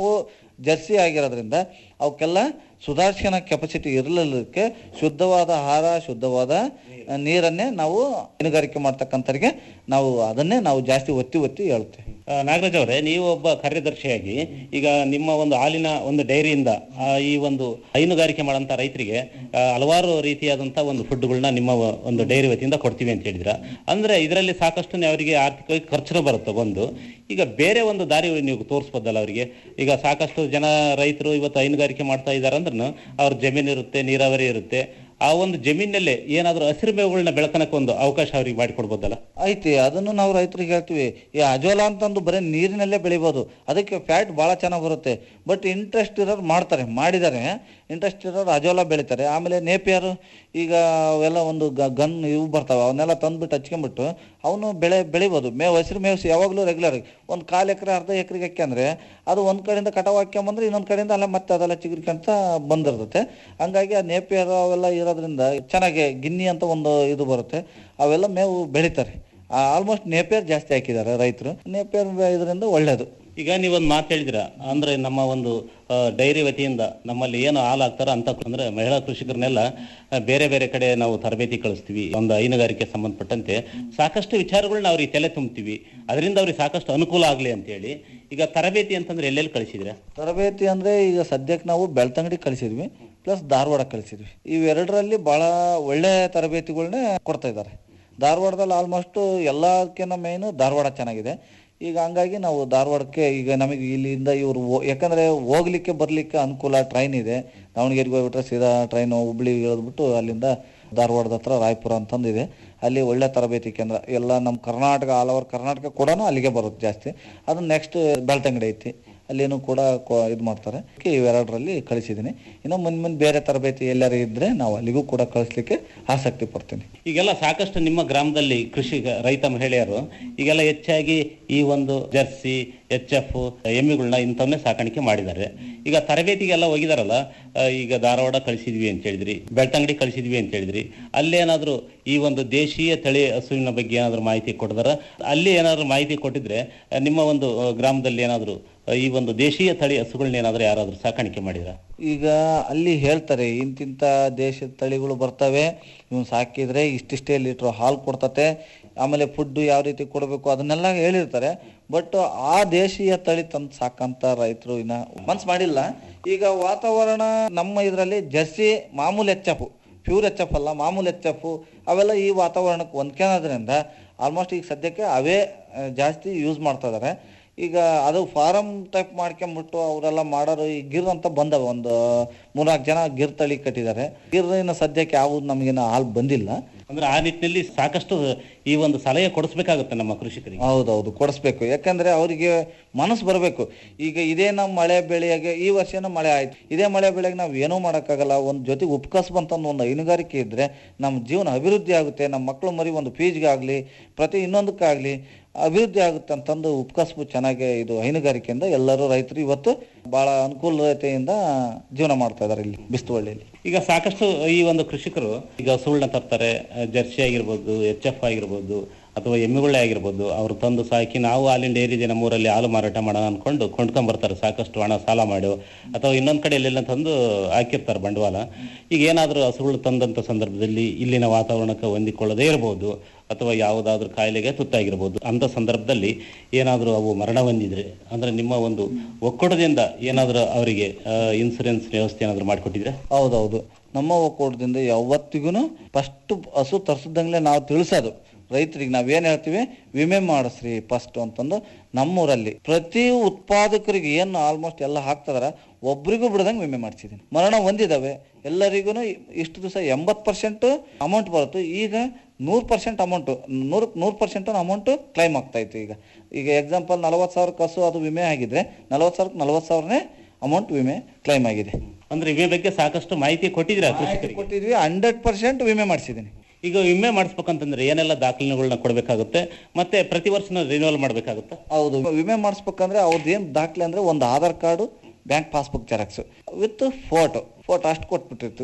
ಜರ್ಸಿ ಆಗಿರೋದ್ರಿಂದ ಅವಕ್ಕೆಲ್ಲ ಸುಧಾರಿಸ್ಕೊಳ ಕೆಪಾಸಿಟಿ ಇರಲಿಲ್ಲದಕ್ಕೆ ಶುದ್ಧವಾದ ಆಹಾರ ಶುದ್ಧವಾದ ಆ, ನೀರನ್ನೇ ನಾವು ಹೈನುಗಾರಿಕೆ ಮಾಡ್ತಕ್ಕಂಥವ್ರಿಗೆ ನಾವು ಅದನ್ನೇ ನಾವು ಜಾಸ್ತಿ ಒತ್ತಿ ಒತ್ತಿ ಹೇಳ್ತೇವೆ ಆ, ನಾಗರಾಜ್ ಅವರೇ ನೀವು ಒಬ್ಬ ಕಾರ್ಯದರ್ಶಿಯಾಗಿ ಈಗ ನಿಮ್ಮ ಒಂದು ಹಾಲಿನ ಒಂದು ಡೈರಿಯಿಂದ ಆ, ಈ ಒಂದು ಹೈನುಗಾರಿಕೆ ಮಾಡೋಂಥ ರೈತರಿಗೆ ಆ, ಹಲವಾರು ರೀತಿಯಾದಂಥ ಒಂದು ಫುಡ್ಗಳನ್ನ ನಿಮ್ಮ ವ- ಒಂದು ಡೈರಿ ವತಿಯಿಂದ ಕೊಡ್ತೀವಿ ಅಂತ ಹೇಳಿದ್ರ ಅಂದ್ರೆ ಇದರಲ್ಲಿ ಸಾಕಷ್ಟು ಅವರಿಗೆ ಆರ್ಥಿಕವಾಗಿ ಖರ್ಚು ಬರುತ್ತೆ ಒಂದು ಈಗ ಬೇರೆ ಒಂದು ದಾರಿ ನೀವು ತೋರಿಸ್ಬೋದಲ್ಲ ಅವರಿಗೆ ಈಗ ಸಾಕಷ್ಟು ಜನ ರೈತರು ಇವತ್ತು ಹೈನುಗಾರಿಕೆ ಮಾಡ್ತಾ ಇದ್ದಾರೆ ಅಂದ್ರೆ ಅವ್ರ ಜಮೀನು ಇರುತ್ತೆ ನೀರಾವರಿ ಇರುತ್ತೆ ಆ ಒಂದು ಜಮೀನಲ್ಲೇ ಏನಾದರೂ ಹಸಿರು ಮೇವುಗಳನ್ನ ಬೆಳ್ಕೊಳಕ್ಕೆ ಒಂದು ಅವಕಾಶ ಅವ್ರಿಗೆ ಮಾಡಿಕೊಡ್ಬೋದಲ್ಲ ಐತಿ ಅದನ್ನು ನಾವು ರೈತರಿಗೆ ಹೇಳ್ತೀವಿ ಈ ಅಜೋಲಾ ಅಂತಂದು ಬರೀ ನೀರಿನಲ್ಲೇ ಬೆಳಿಬೋದು ಅದಕ್ಕೆ ಫ್ಯಾಟ್ ಭಾಳ ಚೆನ್ನಾಗಿ ಬರುತ್ತೆ ಬಟ್ ಇಂಟ್ರೆಸ್ಟ್ ಇರೋರು ಮಾಡ್ತಾರೆ ಮಾಡಿದ್ದಾರೆ ಇಂಟ್ರೆಸ್ಟ್ ಇರೋರು ಅಜೋಲಾ ಬೆಳಿತಾರೆ ಆಮೇಲೆ ನೇಪಿಯರು ಈಗ ಅವೆಲ್ಲ ಒಂದು ಗ- ಗನ್ ಇವು ಬರ್ತಾವೆ ಅವನ್ನೆಲ್ಲ ತಂದ್ಬಿಟ್ಟು ಹಚ್ಕೊಂಡ್ಬಿಟ್ಟು ಅವನು ಬೆಳೆ ಬೆಳಿಬೋದು ಮೇವು ಹಸಿರು ಮೇವು ಯಾವಾಗಲೂ ರೆಗ್ಯುಲರ್ ಒಂದು ಕಾಲು ಎಕರೆ ಅರ್ಧ ಎಕರೆಗೆ ಹಾಕ್ಯಂದ್ರೆ ಅದು ಒಂದು ಕಡೆಯಿಂದ ಕಟಾವು ಹಾಕ್ಕೊಂಬಂದ್ರೆ ಇನ್ನೊಂದು ಕಡೆಯಿಂದ ಅಲ್ಲ ಮತ್ತೆ ಅದೆಲ್ಲ ಚಿಗುರ್ಕೊಂತ ಬಂದಿರ್ತತೆ ಹಂಗಾಗಿ ಆ ನೇಪಿಯರ್ ಅವೆಲ್ಲ ಇರೋದ್ರಿಂದ ಚೆನ್ನಾಗಿ ಗಿನ್ನಿ ಅಂತ ಒಂದು ಇದು ಬರುತ್ತೆ ಅವೆಲ್ಲ ಮೇವು ಬೆಳಿತಾರೆ ಆಲ್ಮೋಸ್ಟ್ ನೇಪಿಯರ್ ಜಾಸ್ತಿ ಹಾಕಿದ್ದಾರೆ ರೈತರು ನೇಪಿಯರ್ ಇದರಿಂದ ಒಳ್ಳೇದು ಈಗ ನೀವೊಂದು ಮಾತು ಹೇಳಿದಿರ ಅಂದ್ರೆ ನಮ್ಮ ಒಂದು ಆ, ಡೈರಿ ವತಿಯಿಂದ ನಮ್ಮಲ್ಲಿ ಏನು ಹಾಲು ಹಾಕ್ತಾರೋ ಅಂತ ಅಂದ್ರೆ ಮಹಿಳಾ ಕೃಷಿಕರನ್ನೆಲ್ಲ ಆ, ಬೇರೆ ಬೇರೆ ಕಡೆ ನಾವು ತರಬೇತಿ ಕಳಿಸ್ತೀವಿ ಒಂದು ಹೈನುಗಾರಿಕೆ ಸಂಬಂಧಪಟ್ಟಂತೆ ಸಾಕಷ್ಟು ವಿಚಾರಗಳನ್ನ ಅವ್ರಿಗೆ ತಲೆ ತುಂಬ್ತೀವಿ ಅದರಿಂದ ಅವ್ರಿಗೆ ಸಾಕಷ್ಟು ಅನುಕೂಲ ಆಗಲಿ ಅಂತೇಳಿ ಈಗ ತರಬೇತಿ ಅಂತಂದ್ರೆ ಎಲ್ಲೆಲ್ಲಿ ಕಳಿಸಿದ್ರೆ ತರಬೇತಿ ಅಂದ್ರೆ ಈಗ ಸದ್ಯಕ್ಕೆ ನಾವು ಬೆಳ್ತಂಗಡಿ ಕಳಿಸಿದ್ವಿ ಪ್ಲಸ್ ಧಾರವಾಡ ಕಳಿಸಿದ್ವಿ ಇವೆರಡರಲ್ಲಿ ಬಹಳ ಒಳ್ಳೆ ತರಬೇತಿಗಳನ್ನೇ ಕೊಡ್ತಾ ಇದ್ದಾರೆ ಧಾರವಾಡದಲ್ಲಿ ಆಲ್ಮೋಸ್ಟ್ ಎಲ್ಲಕ್ಕಿಂತ ಮೇಯ್ನು ಧಾರವಾಡ ಚೆನ್ನಾಗಿದೆ ಈಗ ಹಂಗಾಗಿ ನಾವು ಧಾರವಾಡಕ್ಕೆ ಈಗ ನಮಗೆ ಇಲ್ಲಿಂದ ಇವರು ಯಾಕಂದ್ರೆ ಹೋಗ್ಲಿಕ್ಕೆ ಬರ್ಲಿಕ್ಕೆ ಅನುಕೂಲ ಟ್ರೈನ್ ಇದೆ ದಾವಣಗೆರೆಗೆ ಹೋಗ್ಬಿಟ್ರೆ ಸೀದಾ ಟ್ರೈನ್ ಹುಬ್ಳಿ ಇಳಿದ್ಬಿಟ್ಟು ಅಲ್ಲಿಂದ ಧಾರವಾಡದ ಹತ್ರ ರಾಯಪುರ ಅಂತಂದಿದೆ ಅಲ್ಲಿ ಒಳ್ಳೆ ತರಬೇತಿ ಕೇಂದ್ರ ಎಲ್ಲ ನಮ್ಮ ಕರ್ನಾಟಕ ಆಲ್ ಓವರ್ ಕರ್ನಾಟಕ ಕೂಡ ಅಲ್ಲಿಗೆ ಬರುತ್ತೆ ಜಾಸ್ತಿ ಅದು ನೆಕ್ಸ್ಟ್ ಬೆಳ್ತಂಗಡಿ ಐತಿ ಅಲ್ಲೇನು ಕೂಡ ಇದು ಮಾಡ್ತಾರೆ ಅದಕ್ಕೆ ಇವೆರಡರಲ್ಲಿ ಕಳಿಸಿದ್ದೀನಿ ಇನ್ನು ಮುಂದೆ ಮುಂದೆ ಬೇರೆ ತರಬೇತಿ ಎಲ್ಲಾರು ಇದ್ರೆ ನಾವು ಅಲ್ಲಿಗೂ ಕೂಡ ಕಳಿಸ್ಲಿಕ್ಕೆ ಆಸಕ್ತಿ ಪಡ್ತೀನಿ ಈಗೆಲ್ಲ ಸಾಕಷ್ಟು ನಿಮ್ಮ ಗ್ರಾಮದಲ್ಲಿ ಕೃಷಿ ರೈತ ಮಹಿಳೆಯರು ಈಗೆಲ್ಲ ಹೆಚ್ಚಾಗಿ ಈ ಒಂದು ಜರ್ಸಿ ಎಚ್ ಎಫ್ ಎಮ್ಮಿಗಳನ್ನ ಇಂಥವನ್ನೇ ಸಾಕಾಣಿಕೆ ಮಾಡಿದ್ದಾರೆ ಈಗ ತರಬೇತಿಗೆಲ್ಲ ಹೋಗಿದಾರಲ್ಲ ಆ, ಈಗ ಧಾರವಾಡ ಕಳಿಸಿದ್ವಿ ಅಂತ ಹೇಳಿದ್ರಿ ಬೆಳ್ತಂಗಡಿ ಕಳಿಸಿದ್ವಿ ಅಂತ ಹೇಳಿದ್ರಿ ಅಲ್ಲೇನಾದ್ರೂ ಈ ಒಂದು ದೇಶೀಯ ತಳಿ ಹಸುವಿನ ಬಗ್ಗೆ ಏನಾದ್ರು ಮಾಹಿತಿ ಕೊಟ್ಟಿದಾರ ಅಲ್ಲಿ ಏನಾದ್ರು ಮಾಹಿತಿ ಕೊಟ್ಟಿದ್ರೆ ಆ, ನಿಮ್ಮ ಒಂದು ಆ, ಗ್ರಾಮದಲ್ಲಿ ಏನಾದ್ರು ಆ, ಈ ಒಂದು ದೇಶೀಯ ತಳಿ ಹಸುಗಳನ್ನ ಏನಾದ್ರು ಯಾರಾದ್ರೂ ಸಾಕಾಣಿಕೆ ಮಾಡಿದ್ರ ಈಗ ಅಲ್ಲಿ ಹೇಳ್ತಾರೆ ಇಂತಿಂಥ ದೇಶದ ತಳಿಗಳು ಬರ್ತವೆ ಇವ್ನು ಸಾಕಿದ್ರೆ ಇಷ್ಟಿಷ್ಟೇ ಲೀಟ್ರ್ ಹಾಲು ಕೊಡ್ತತೆ ಆಮೇಲೆ ಫುಡ್ ಯಾವ ರೀತಿ ಕೊಡಬೇಕು ಅದನ್ನೆಲ್ಲ ಹೇಳಿರ್ತಾರೆ ಬಟ್ ಆ ದೇಶೀಯ ತಳಿ ತಂದು ಸಾಕಂತ ರೈತರು ಇನ್ನ ಮನ್ಸು ಮಾಡಿಲ್ಲ ಈಗ ವಾತಾವರಣ ನಮ್ಮ ಇದರಲ್ಲಿ ಜರ್ಸಿ ಮಾಮೂಲಿ H F pure H F ಅಲ್ಲ ಮಾಮೂಲಿ ಎಚ್ ಎಫ್ ಅವೆಲ್ಲ ಈ ವಾತಾವರಣಕ್ಕೆ ಹೊಂದ್ಕೊಳೋದ್ರಿಂದ ಆಲ್ಮೋಸ್ಟ್ ಈಗ ಸದ್ಯಕ್ಕೆ ಅವೇ ಆ, ಜಾಸ್ತಿ ಯೂಸ್ ಮಾಡ್ತಾ ಇದಾರೆ ಈಗ ಅದು ಫಾರಂ ಟೈಪ್ ಮಾಡ್ಕೊಂಬಿಟ್ಟು ಅವರೆಲ್ಲ ಮಾಡೋರು ಈ ಗಿರ್ ಅಂತ ಬಂದವ ಒಂದು ಮೂರ್ನಾಲ್ಕು ಜನ ಗಿರ್ ತಳಿ ಕಟ್ಟಿದ್ದಾರೆ ಗಿರ್ ಇನ್ನು ಸದ್ಯಕ್ಕೆ ಯಾವುದು ನಮಗಿನ್ನ ಹಾಲು ಬಂದಿಲ್ಲ ಅಂದ್ರೆ ಆ ನಿಟ್ಟಿನಲ್ಲಿ ಸಾಕಷ್ಟು ಈ ಒಂದು ಸಲಹೆ ಕೊಡಿಸ್ಬೇಕಾಗುತ್ತೆ ನಮ್ಮ ಕೃಷಿಕರಿಗೆ ಹೌದೌದು ಕೊಡಿಸ್ಬೇಕು ಯಾಕಂದ್ರೆ ಅವರಿಗೆ ಮನಸ್ಸು ಬರಬೇಕು ಈಗ ಇದೇ ನಮ್ಮ ಮಳೆ ಬೆಳೆಯಾಗೆ ಈ ವರ್ಷನೂ ಮಳೆ ಆಯ್ತು ಇದೇ ಮಳೆ ಬೆಳೆಗೆ ನಾವು ಏನೂ ಮಾಡೋಕ್ಕಾಗಲ್ಲ ಒಂದು ಜೊತೆಗೆ ಉಪಕಸಬು ಅಂತಂದು ಒಂದು ಹೈನುಗಾರಿಕೆ ಇದ್ರೆ ನಮ್ಮ ಜೀವನ ಅಭಿವೃದ್ಧಿ ಆಗುತ್ತೆ ನಮ್ಮ ಮಕ್ಕಳು ಮರಿ ಒಂದು ಫೀಸ್ಗಾಗಲಿ ಪ್ರತಿ ಇನ್ನೊಂದಕ್ಕಾಗಲಿ ಅಭಿವೃದ್ಧಿ ಆಗುತ್ತೆ ಅಂತಂದು ಉಪಕಸಬು ಚೆನ್ನಾಗಿ ಇದು ಹೈನುಗಾರಿಕೆಯಿಂದ ಎಲ್ಲರೂ ರೈತರು ಇವತ್ತು ಬಹಳ ಅನುಕೂಲತೆಯಿಂದ ಜೀವನ ಮಾಡ್ತಾ ಇದ್ದಾರೆ ಇಲ್ಲಿ ಬಿಸ್ತುವಳ್ಳಿಯಲ್ಲಿ ಈಗ ಸಾಕಷ್ಟು ಈ ಒಂದು ಕೃಷಿಕರು ಈಗ ಹಸುಗಳನ್ನ ತರ್ತಾರೆ ಅಹ್, ಜರ್ಸಿ ಆಗಿರ್ಬೋದು ಎಚ್ ಎಫ್ ಆಗಿರ್ಬೋದು ಅಥವಾ ಎಮ್ಮೆಗಳೇ ಆಗಿರ್ಬೋದು ಅವ್ರು ತಂದು ಸಾಕಿ ನಾವು ಹಾಲಿನ ಡೈರಿ ಇದೆ ನಮ್ಮೂರಲ್ಲಿ ಹಾಲು ಮಾರಾಟ ಮಾಡೋಣ ಅನ್ಕೊಂಡು ಕೊಂಡ್ಕೊಂಡ್ ಬರ್ತಾರೆ ಸಾಕಷ್ಟು ಹಣ ಸಾಲ ಮಾಡಿ ಅಥವಾ ಇನ್ನೊಂದ್ ಕಡೆ ಎಲ್ಲೆಲ್ಲ ತಂದು ಹಾಕಿರ್ತಾರೆ ಬಂಡವಾಳ ಈಗ ಏನಾದರೂ ಹಸುಗಳು ತಂದಂತ ಸಂದರ್ಭದಲ್ಲಿ ಇಲ್ಲಿನ ವಾತಾವರಣಕ್ಕೆ ಹೊಂದಿಕೊಳ್ಳದೇ ಇರಬಹುದು ಅಥವಾ ಯಾವುದಾದ್ರೂ ಕಾಯಿಲೆಗೆ ತುತ್ತಾಗಿರ್ಬೋದು ಅಂತ ಸಂದರ್ಭದಲ್ಲಿ ಏನಾದರೂ ಅವು ಮರಣ ಹೊಂದಿದ್ರೆ ಅಂದ್ರೆ ನಿಮ್ಮ ಒಂದು ಒಕ್ಕೂಟದಿಂದ ಏನಾದರೂ ಅವರಿಗೆ ಇನ್ಸೂರೆನ್ಸ್ ವ್ಯವಸ್ಥೆ ಏನಾದರೂ ಮಾಡಿಕೊಟ್ಟಿದ್ರೆ ಹೌದೌದು ನಮ್ಮ ಒಕ್ಕೂಟದಿಂದ ಯಾವತ್ತಿಗೂ ಫಸ್ಟ್ ಹಸು ತರಿಸಿದಂಗ್ಲೆ ನಾವು ತಿಳಿಸೋದು ರೈತರಿಗೆ ನಾವೇನ್ ಹೇಳ್ತೀವಿ ವಿಮೆ ಮಾಡಿಸ್ರಿ ಫಸ್ಟ್ ಅಂತಂದು ನಮ್ಮೂರಲ್ಲಿ ಪ್ರತಿ ಉತ್ಪಾದಕರಿಗೆ ಏನು ಆಲ್ಮೋಸ್ಟ್ ಎಲ್ಲ ಹಾಕ್ತದಾರ ಒಬ್ರಿಗೂ ಬಿಡದಂಗೆ ವಿಮೆ ಮಾಡಿಸಿದ್ದೀನಿ ಮರಣ ಹೊಂದಿದಾವೆ ಎಲ್ಲರಿಗೂ ಇಷ್ಟು ದಿವಸ ಎಂಬತ್ತು ಪರ್ಸೆಂಟ್ ಅಮೌಂಟ್ ಬರುತ್ತೆ ಈಗ ನೂರು ಪರ್ಸೆಂಟ್ ಅಮೌಂಟು ನೂರಕ್ಕೆ ನೂರು ಪರ್ಸೆಂಟ್ ಅಮೌಂಟು ಕ್ಲೈಮ್ ಆಗ್ತಾ ಇತ್ತು ಈಗ ಈಗ ಎಕ್ಸಾಂಪಲ್ ನಲವತ್ತು ಸಾವಿರ ಕಸು ಅದು ವಿಮೆ ಆಗಿದ್ರೆ ನಲವತ್ತು ಸಾವಿರಕ್ಕೆ ನಲವತ್ತು ಸಾವಿರನೇ ಅಮೌಂಟ್ ವಿಮೆ ಕ್ಲೈಮ್ ಆಗಿದೆ ಅಂದ್ರೆ ವಿಮೆ ಬಗ್ಗೆ ಸಾಕಷ್ಟು ಮಾಹಿತಿ ಕೊಟ್ಟಿದ್ದೀರಾ ಕೃಷಿಕರಿಗೆ ಕೊಟ್ಟಿದ್ವಿ ಹಂಡ್ರೆಡ್ ಪರ್ಸೆಂಟ್ ವಿಮೆ ಮಾಡಿಸಿದ್ದೀನಿ ಈಗ ವಿಮೆ ಮಾಡಿಸ್ಬೇಕಂತಂದ್ರೆ ಏನೆಲ್ಲ ದಾಖಲೆಗಳನ್ನ ಕೊಡಬೇಕಾಗುತ್ತೆ ಮತ್ತೆ ಪ್ರತಿ ವರ್ಷ ರಿನ್ಯೂವಲ್ ಮಾಡಬೇಕಾಗುತ್ತೆ ಹೌದು ವಿಮೆ ಮಾಡಿಸ್ಬೇಕಂದ್ರೆ ಅವ್ರದ್ದು ಏನು ದಾಖಲೆ ಅಂದ್ರೆ ಒಂದು Aadhaar card bank passbook xerox with photo photo ಅಷ್ಟು ಕೊಟ್ಬಿಟ್ಟಿರ್ತೀವಿ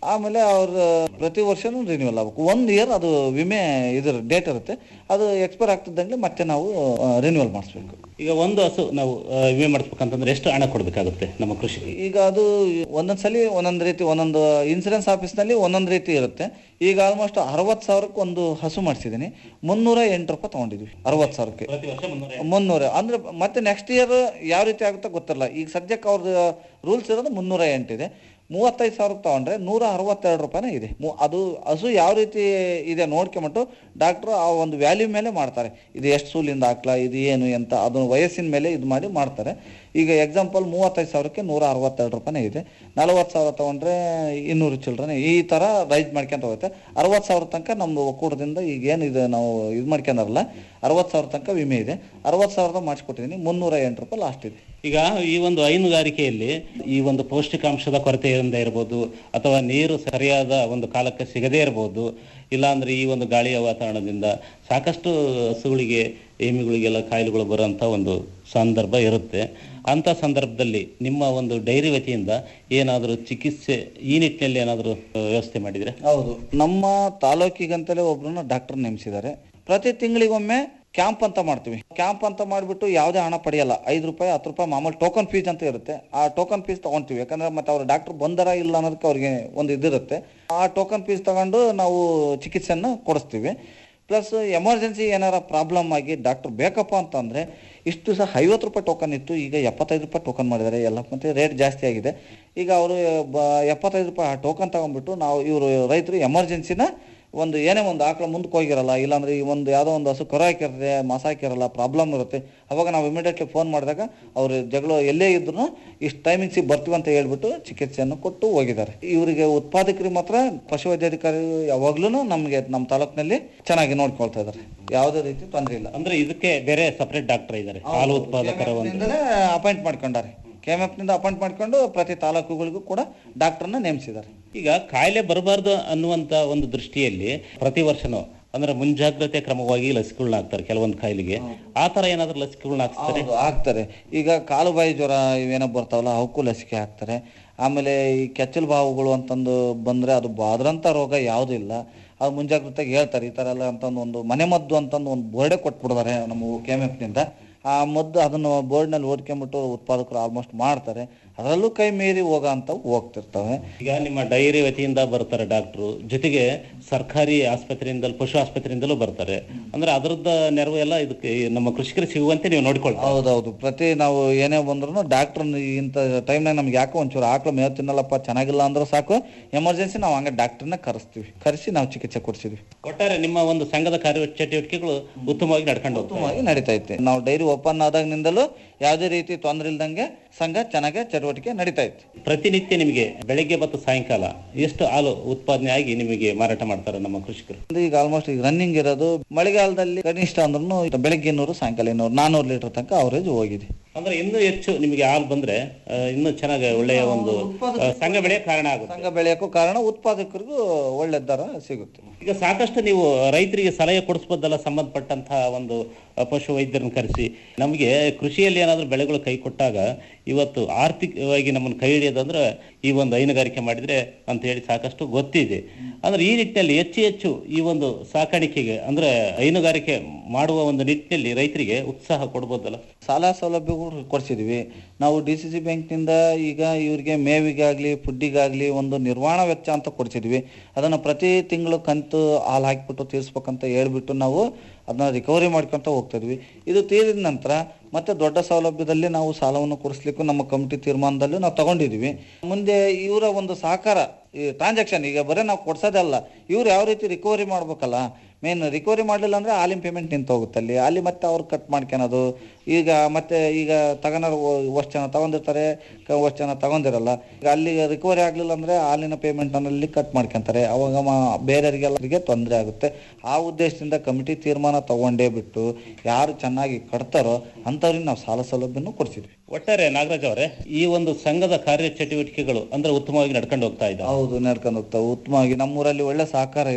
ಆಮೇಲೆ ಅವ್ರ ಪ್ರತಿ ವರ್ಷನೂ ರಿನ್ಯೂವಲ್ ಆಗಬೇಕು ಒಂದು ಇಯರ್ ಅದು ವಿಮೆ ಇದ್ರ ಡೇಟ್ ಇರುತ್ತೆ ಅದು ಎಕ್ಸ್ಪೈರ್ ಆಗ್ತಿದ್ದಂಗೆ ಮತ್ತೆ ನಾವು ರಿನ್ಯೂವಲ್ ಮಾಡಿಸ್ಬೇಕು ಈಗ ಒಂದು ಹಸು ನಾವು ಆ, ವಿಮೆ ಮಾಡಿಸ್ಬೇಕಂತಂದ್ರೆ ಎಷ್ಟು ಹಣ ಕೊಡಬೇಕಾಗುತ್ತೆ ನಮ್ಮ ಕೃಷಿ ಈಗ ಅದು ಒಂದೊಂದ್ಸಲಿ ಒಂದೊಂದು ರೀತಿ ಒಂದೊಂದು ಇನ್ಸೂರೆನ್ಸ್ ಆಫೀಸ್ನಲ್ಲಿ ಒಂದೊಂದು ರೀತಿ ಇರುತ್ತೆ ಈಗ ಆಲ್ಮೋಸ್ಟ್ ಅರವತ್ತು ಸಾವಿರಕ್ಕೆ ಒಂದು ಹಸು ಮಾಡಿಸಿದ್ದೀನಿ ಮುನ್ನೂರ ಎಂಟು ರೂಪಾಯಿ ತಗೊಂಡಿದ್ವಿ ಅರವತ್ತು ಸಾವಿರಕ್ಕೆ ಪ್ರತಿ ವರ್ಷ ಮುನ್ನೂರ ಮುನ್ನೂರ ಅಂದ್ರೆ ಮತ್ತೆ ನೆಕ್ಸ್ಟ್ ಇಯರ್ ಯಾವ ರೀತಿ ಆಗುತ್ತೋ ಗೊತ್ತಿಲ್ಲ ಈಗ ಸದ್ಯಕ್ಕೆ ಅವ್ರದ್ದು ರೂಲ್ಸ್ ಇರೋದು ಮುನ್ನೂರ ಎಂಟಿದೆ ಮೂವತ್ತೈದು ಸಾವಿರಕ್ಕೆ ತಗೊಂಡ್ರೆ ನೂರ ಅರವತ್ತೆರಡು ರೂಪಾಯಿನೇ ಇದೆ ಮು- ಅದು ಹಸು ಯಾವ ರೀತಿ ಇದೆ ನೋಡ್ಕೊಂಬಿಟ್ಟು ಡಾಕ್ಟ್ರು ಆ ಒಂದು ವ್ಯಾಲ್ಯೂ ಮೇಲೆ ಮಾಡ್ತಾರೆ ಇದು ಎಷ್ಟು ಸೂಲಿಂದ ಹಾಕ್ಲಾ ಇದು ಏನು ಎಂತ ಅದು ವಯಸ್ಸಿನ ಮೇಲೆ ಇದು ಮಾಡಿ ಮಾಡ್ತಾರೆ ಈಗ ಎಕ್ಸಾಂಪಲ್ ಮೂವತ್ತೈದು ಸಾವಿರಕ್ಕೆ ನೂರ ಅರವತ್ತೆರಡು ರೂಪಾಯಿನೇ ಇದೆ ನಲವತ್ತು ಸಾವಿರ ತಗೊಂಡ್ರೆ ಇನ್ನೂರು ಚಿಲ್ಡ್ರನೆ ಈ ಥರ ರೈಸ್ ಮಾಡ್ಕೊಂತ ಹೋಗುತ್ತೆ ಅರವತ್ತು ಸಾವಿರ ತನಕ ನಮ್ದು ಒಕ್ಕೂಟದಿಂದ ಈಗ ಏನು ಇದು ನಾವು ಇದು ಮಾಡ್ಕೊಂಡಾರಲ್ಲ ಅರವತ್ತು ಸಾವಿರ ತನಕ ವಿಮೆ ಇದೆ ಅರವತ್ತು ಸಾವಿರದ ಮಾಡಿಸ್ಕೊಟ್ಟಿದ್ದೀನಿ ಮುನ್ನೂರ ಎಂಟು ರೂಪಾಯಿ ಲಾಸ್ಟ್ ಇದೆ ಈಗ ಈ ಒಂದು ಹೈನುಗಾರಿಕೆಯಲ್ಲಿ ಈ ಒಂದು ಪೌಷ್ಟಿಕಾಂಶದ ಕೊರತೆಯಿಂದ ಇರ್ಬೋದು ಅಥವಾ ನೀರು ಸರಿಯಾದ ಒಂದು ಕಾಲಕ್ಕೆ ಸಿಗದೇ ಇರ್ಬೋದು ಇಲ್ಲಾಂದ್ರೆ ಈ ಒಂದು ಗಾಳಿಯ ವಾತಾವರಣದಿಂದ ಸಾಕಷ್ಟು ಹಸುಗಳಿಗೆ ಎಮ್ಮಿಗಳಿಗೆಲ್ಲ ಕಾಯಿಲೆಗಳು ಬರುವಂತ ಒಂದು ಸಂದರ್ಭ ಇರುತ್ತೆ ಅಂತ ಸಂದರ್ಭದಲ್ಲಿ ನಿಮ್ಮ ಒಂದು ಡೈರಿ ವತಿಯಿಂದ ಏನಾದರೂ ಚಿಕಿತ್ಸೆ ಈ ನಿಟ್ಟಿನಲ್ಲಿ ಏನಾದರೂ ವ್ಯವಸ್ಥೆ ಮಾಡಿದ್ರೆ ಹೌದು ನಮ್ಮ ತಾಲೂಕಿಗಂತಲೇ ಒಬ್ರನ್ನ ಡಾಕ್ಟರ್ ನೇಮಿಸಿದ್ದಾರೆ ಪ್ರತಿ ತಿಂಗಳಿಗೊಮ್ಮೆ ಕ್ಯಾಂಪ್ ಅಂತ ಮಾಡ್ತೀವಿ ಕ್ಯಾಂಪ್ ಅಂತ ಮಾಡಿಬಿಟ್ಟು ಯಾವುದೇ ಹಣ ಪಡೆಯಲ್ಲ ಐದು ರೂಪಾಯಿ ಹತ್ತು ರೂಪಾಯಿ ಮಾಮೂಲಿ ಟೋಕನ್ ಫೀಸ್ ಅಂತ ಇರುತ್ತೆ ಆ ಟೋಕನ್ ಫೀಸ್ ತಗೊಂತೀವಿ ಯಾಕಂದ್ರೆ ಮತ್ತೆ ಅವ್ರ ಡಾಕ್ಟರ್ ಬಂದರ ಇಲ್ಲ ಅನ್ನೋದಕ್ಕೆ ಅವ್ರಿಗೆ ಒಂದು ಇದಿರುತ್ತೆ ಆ ಟೋಕನ್ ಫೀಸ್ ತಗೊಂಡು ನಾವು ಚಿಕಿತ್ಸೆಯನ್ನು ಕೊಡಿಸ್ತೀವಿ ಪ್ಲಸ್ ಎಮರ್ಜೆನ್ಸಿ ಏನಾರ ಪ್ರಾಬ್ಲಮ್ ಆಗಿ ಡಾಕ್ಟರ್ ಬೇಕಪ್ಪ ಅಂತಂದ್ರೆ ಇಷ್ಟು ಸಹ ಐವತ್ತು ರೂಪಾಯಿ ಟೋಕನ್ ಇತ್ತು ಈಗ ಎಪ್ಪತ್ತೈದು ರೂಪಾಯಿ ಟೋಕನ್ ಮಾಡಿದ್ದಾರೆ ಎಲ್ಲ ಮತ್ತೆ ರೇಟ್ ಜಾಸ್ತಿ ಆಗಿದೆ ಈಗ ಅವರು ಎಪ್ಪತ್ತೈದು ರೂಪಾಯಿ ಆ ಟೋಕನ್ ತಗೊಂಡ್ಬಿಟ್ಟು ನಾವು ಇವರು ರೈತರು ಎಮರ್ಜೆನ್ಸಿನ ಒಂದು ಏನೇ ಒಂದು ಆಕಳ ಮುಂದಕ್ಕೆ ಹೋಗಿರಲ್ಲ ಇಲ್ಲಾಂದ್ರೆ ಈ ಒಂದು ಯಾವುದೋ ಒಂದು ಹಸು ಕರು ಹಾಕಿರುತ್ತೆ ಮಸ ಹಾಕಿರಲ್ಲ ಪ್ರಾಬ್ಲಮ್ ಇರುತ್ತೆ ಅವಾಗ ನಾವು ಇಮಿಡಿಯೇಟ್ಲಿ ಫೋನ್ ಮಾಡಿದಾಗ ಅವರು ಜಗಳ ಎಲ್ಲೇ ಇದ್ರು ಇಷ್ಟು ಟೈಮಿಂಗ್ಸಿಗೆ ಬರ್ತೀವಿ ಅಂತ ಹೇಳ್ಬಿಟ್ಟು ಚಿಕಿತ್ಸೆಯನ್ನು ಕೊಟ್ಟು ಹೋಗಿದ್ದಾರೆ ಇವರಿಗೆ ಉತ್ಪಾದಕರಿಗೆ ಮಾತ್ರ ಪಶುವೈದ್ಯಾಧಿಕಾರಿ ಯಾವಾಗ್ಲೂ ನಮಗೆ ನಮ್ಮ ತಾಲೂಕಿನಲ್ಲಿ ಚೆನ್ನಾಗಿ ನೋಡ್ಕೊಳ್ತಾ ಇದ್ದಾರೆ ಯಾವುದೇ ರೀತಿ ತೊಂದರೆ ಇಲ್ಲ ಅಂದ್ರೆ ಇದಕ್ಕೆ ಬೇರೆ ಸಪರೇಟ್ ಡಾಕ್ಟರ್ ಇದ್ದಾರೆ ಹಾಲು ಉತ್ಪಾದಕರ ಒಂದು ಅಪಾಯಿಂಟ್ ಮಾಡ್ಕೊಂಡಾರೆ ಕೆ ನಿಂದ ಅಪಾಯಿಂಟ್ ಮಾಡ್ಕೊಂಡು ಪ್ರತಿ ತಾಲೂಕುಗಳಿಗೂ ಕೂಡ ಡಾಕ್ಟರ್ನ ನೇಮಿಸಿದ್ದಾರೆ ಈಗ ಕಾಯಿಲೆ ಬರಬಾರ್ದು ಅನ್ನುವಂತ ಒಂದು ದೃಷ್ಟಿಯಲ್ಲಿ ಪ್ರತಿ ವರ್ಷನೂ ಅಂದ್ರೆ ಮುಂಜಾಗ್ರತೆ ಕ್ರಮವಾಗಿ ಲಸಿಕೆಗಳನ್ನ ಹಾಕ್ತಾರೆ ಕೆಲವೊಂದು ಕಾಯಿಲೆಗೆ ಆ ತರ ಏನಾದ್ರೂ ಲಸಿಕೆಗಳನ್ನ ಹಾಕ್ತಾರೆ ಹೌದು, ಹಾಕ್ತಾರೆ ಈಗ ಕಾಲುಬಾಯಿ ಜ್ವರ ಇವೇನೋ ಬರ್ತಾವಲ್ಲ ಅವಕ್ಕೂ ಲಸಿಕೆ ಹಾಕ್ತಾರೆ ಆಮೇಲೆ ಈ ಕೆಚ್ಚಲು ಬಾವುಗಳು ಅಂತಂದು ಬಂದ್ರೆ ಅದು ಬಾದ್ರಂತ ರೋಗ ಯಾವುದೂ ಇಲ್ಲ ಅದು ಮುಂಜಾಗ್ರತೆಗೆ ಹೇಳ್ತಾರೆ ಈ ತರ ಎಲ್ಲ ಅಂತಂದು ಒಂದು ಮನೆ ಮದ್ದು ಅಂತಂದು ಒಂದು ಬೋರ್ಡೆ ಕೊಟ್ಬಿಡ್ತಾರೆ ನಮ್ಮ ಕೆ ನಿಂದ ಆ ಮದ್ದು ಅದನ್ನು ಬೋರ್ಡ್ನಲ್ಲಿ ಓದ್ಕೊಂಬಿಟ್ಟು ಉತ್ಪಾದಕರು ಆಲ್ಮೋಸ್ಟ್ ಮಾಡ್ತಾರೆ ಅದರಲ್ಲೂ ಕೈ ಮೀರಿ ಹೋಗೋ ಅಂತ ಹೋಗ್ತಿರ್ತವೆ ಈಗ ನಿಮ್ಮ ಡೈರಿ ವತಿಯಿಂದ ಬರ್ತಾರೆ ಡಾಕ್ಟ್ರು ಜೊತೆಗೆ ಸರ್ಕಾರಿ ಆಸ್ಪತ್ರೆಯಿಂದಲೂ ಪಶು ಆಸ್ಪತ್ರೆಯಿಂದಲೂ ಬರ್ತಾರೆ ಅಂದ್ರೆ ಅದರದ ನೆರವು ಎಲ್ಲ ಇದಕ್ಕೆ ನಮ್ಮ ಕೃಷಿಕರಿಗೆ ಸಿಗುವಂತೆ ನೀವು ನೋಡ್ಕೊಳ್ತಾರೆ ಹೌದೌದು ಪ್ರತಿ ನಾವು ಏನೇ ಬಂದ್ರು ಡಾಕ್ಟರ್ ಇಂಥ ಟೈಮ್ನಾಗ ನಮ್ಗೆ ಯಾಕೋ ಒಂಚೂರು ಆಕಳು ಮೇವು ತಿನ್ನಲ್ಲಪ್ಪ ಚೆನ್ನಾಗಿಲ್ಲ ಅಂದ್ರೆ ಸಾಕು ಎಮರ್ಜೆನ್ಸಿ ನಾವು ಹಂಗೆ ಡಾಕ್ಟರ್ನ ಕರೆಸ್ತೀವಿ ಕರೆಸಿ ನಾವು ಚಿಕಿತ್ಸೆ ಕೊಡ್ಸಿದ್ವಿ ಒಟ್ಟಾರೆ ನಿಮ್ಮ ಒಂದು ಸಂಘದ ಕಾರ್ಯ ಚಟುವಟಿಕೆಗಳು ಉತ್ತಮವಾಗಿ ನಡ್ಕೊಂಡು ಹೋಗ್ತವೆ ಉತ್ತಮವಾಗಿ ನಡೀತಾ ಇತ್ತು ನಾವು ಡೈರಿ ಓಪನ್ ಆದಾಗಿನಿಂದಲೂ ಯಾವುದೇ ರೀತಿ ತೊಂದರೆ ಇಲ್ದಂಗೆ ಸಂಘ ಚೆನ್ನಾಗಿ ಚಟುವಟಿಕೆ ನಡೀತಾ ಇತ್ತು ಪ್ರತಿನಿತ್ಯ ನಿಮಗೆ ಬೆಳಗ್ಗೆ ಮತ್ತು ಸಾಯಂಕಾಲ ಎಷ್ಟು ಹಾಲು ಉತ್ಪಾದನೆ ಆಗಿ ನಿಮಗೆ ಮಾರಾಟ ಮಾಡ್ತಾರೆ ನಮ್ಮ ಕೃಷಿಕರು ಅಂದ್ರೆ ಈಗ ಆಲ್ಮೋಸ್ಟ್ ಈಗ ರನ್ನಿಂಗ್ ಇರೋದು ಮಳೆಗಾಲದಲ್ಲಿ ಕನಿಷ್ಠ ಅಂದ್ರೂ ಬೆಳಗ್ಗೆ ಇನ್ನೂರು ಸಾಯಂಕಾಲ ಇನ್ನೂರು ನಾನ್ನೂರು ಲೀಟರ್ ತನಕ ಅವರೇಜ್ ಹೋಗಿದೆ ಅಂದ್ರೆ ಇನ್ನೂ ಹೆಚ್ಚು ನಿಮಗೆ ಹಾಲು ಬಂದ್ರೆ ಆ, ಇನ್ನೂ ಚೆನ್ನಾಗಿ ಒಳ್ಳೆಯ ಒಂದು ಆ, ಸಂಘ ಬೆಳೆಯ ಕಾರಣ ಆಗುತ್ತೆ ಸಂಘ ಬೆಳೆಯೋಕ್ಕೂ ಕಾರಣ ಉತ್ಪಾದಕರಿಗೂ ಒಳ್ಳೆ ದರ ಸಿಗುತ್ತೆ ಈಗ ಸಾಕಷ್ಟು ನೀವು ರೈತರಿಗೆ ಸಲಹೆ ಕೊಡಿಸ್ಬೋದಲ್ಲ ಸಂಬಂಧಪಟ್ಟಂತಹ ಒಂದು ಆ, ಪಶು ವೈದ್ಯರನ್ನ ಕರೆಸಿ ನಮಗೆ ಕೃಷಿಯಲ್ಲಿ ಏನಾದ್ರೂ ಬೆಳೆಗಳು ಕೈ ಕೊಟ್ಟಾಗ ಇವತ್ತು ಆರ್ಥಿಕವಾಗಿ ನಮ್ಮನ್ನು ಕೈ ಹಿಡಿಯೋದಂದ್ರೆ ಈ ಒಂದು ಹೈನುಗಾರಿಕೆ ಮಾಡಿದ್ರೆ ಅಂತ ಹೇಳಿ ಸಾಕಷ್ಟು ಗೊತ್ತಿದೆ ಅಂದ್ರೆ ಈ ನಿಟ್ಟಿನಲ್ಲಿ ಹೆಚ್ಚು ಹೆಚ್ಚು ಈ ಒಂದು ಸಾಕಾಣಿಕೆಗೆ ಅಂದ್ರೆ ಹೈನುಗಾರಿಕೆ ಮಾಡುವ ಒಂದು ನಿಟ್ಟಿನಲ್ಲಿ ರೈತರಿಗೆ ಉತ್ಸಾಹ ಕೊಡ್ಬೋದಲ್ಲ ಸಾಲ ಸೌಲಭ್ಯಗಳು ಕೊಡ್ಸಿದ್ವಿ ನಾವು ಡಿ ಸಿ ಸಿ ಬ್ಯಾಂಕ್ನಿಂದ ಈಗ ಇವ್ರಿಗೆ ಮೇವಿಗಾಗ್ಲಿ ಫುಡ್ಡಿಗಾಗ್ಲಿ ಒಂದು ನಿರ್ವಹಣಾ ವೆಚ್ಚ ಅಂತ ಕೊಡ್ಸಿದ್ವಿ ಅದನ್ನ ಪ್ರತಿ ತಿಂಗಳು ಕಂತು ಹಾಲು ಹಾಕಿಬಿಟ್ಟು ತೀರಿಸ್ಬೇಕಂತ ಹೇಳ್ಬಿಟ್ಟು ನಾವು ಅದನ್ನ ರಿಕವರಿ ಮಾಡ್ಕೊಂತ ಹೋಗ್ತಾ ಇದ್ವಿ ಇದು ತೀರಿದ ನಂತರ ಮತ್ತೆ ದೊಡ್ಡ ಸೌಲಭ್ಯದಲ್ಲಿ ನಾವು ಸಾಲವನ್ನು ಕೊಡಿಸ್ಲಿಕ್ಕೂ ನಮ್ಮ ಕಮಿಟಿ ತೀರ್ಮಾನದಲ್ಲೂ ನಾವು ತಗೊಂಡಿದ್ವಿ ಮುಂದೆ ಇವರ ಒಂದು ಸಹಕಾರ ಈ ಟ್ರಾನ್ಸಾಕ್ಷನ್ ಈಗ ಬರೀ ನಾವು ಕೊಡ್ಸೋದಲ್ಲ ಇವ್ರು ಯಾವ ರೀತಿ ರಿಕವರಿ ಮಾಡ್ಬೇಕಲ್ಲ ಮೇನ್ ರಿಕವರಿ ಮಾಡಲಿಲ್ಲ ಅಂದ್ರೆ ಹಾಲಿನ ಪೇಮೆಂಟ್ ನಿಂತು ಹೋಗುತ್ತೆ ಅಲ್ಲಿ ಅಲ್ಲಿ ಮತ್ತೆ ಅವ್ರು ಕಟ್ ಮಾಡ್ಕೊಳೋದು ಈಗ ಮತ್ತೆ ಈಗ ತಗೊಳೋರು ಅಷ್ಟು ಜನ ತಗೊಂಡಿರ್ತಾರೆ ಅಷ್ಟು ಜನ ತಗೊಂಡಿರಲ್ಲ ಈಗ ಅಲ್ಲಿ ರಿಕವರಿ ಆಗಲಿಲ್ಲ ಅಂದ್ರೆ ಹಾಲಿನ ಪೇಮೆಂಟ್ ಅಲ್ಲಿ ಕಟ್ ಮಾಡ್ಕೊಂತಾರೆ ಅವಾಗ ಮ- ಬೇರೆಯವರಿಗೆಲ್ಲರಿಗೆ ತೊಂದರೆ ಆಗುತ್ತೆ ಆ ಉದ್ದೇಶದಿಂದ ಕಮಿಟಿ ತೀರ್ಮಾನ ತಗೊಂಡೇ ಬಿಟ್ಟು ಯಾರು ಚೆನ್ನಾಗಿ ಕಟ್ತಾರೋ ಅಂಥವ್ರಿಗೆ ನಾವು ಸಾಲ ಸೌಲಭ್ಯನೂ ಕೊಡ್ಸಿದ್ವಿ ಒಟ್ಟಾರೆ ನಾಗರಾಜ್ ಅವರೇ ಈ ಒಂದು ಸಂಘದ ಕಾರ್ಯ ಚಟುವಟಿಕೆಗಳು ಅಂದ್ರೆ ಉತ್ತಮವಾಗಿ ನಡ್ಕೊಂಡು ಹೋಗ್ತಾ ಇದ್ದಾವೆ ಹೌದು ನಡ್ಕೊಂಡು ಹೋಗ್ತಾವೆ ಉತ್ತಮವಾಗಿ ನಮ್ಮೂರಲ್ಲಿ ಒಳ್ಳೆ ಸಹಕಾರ ಇದೆ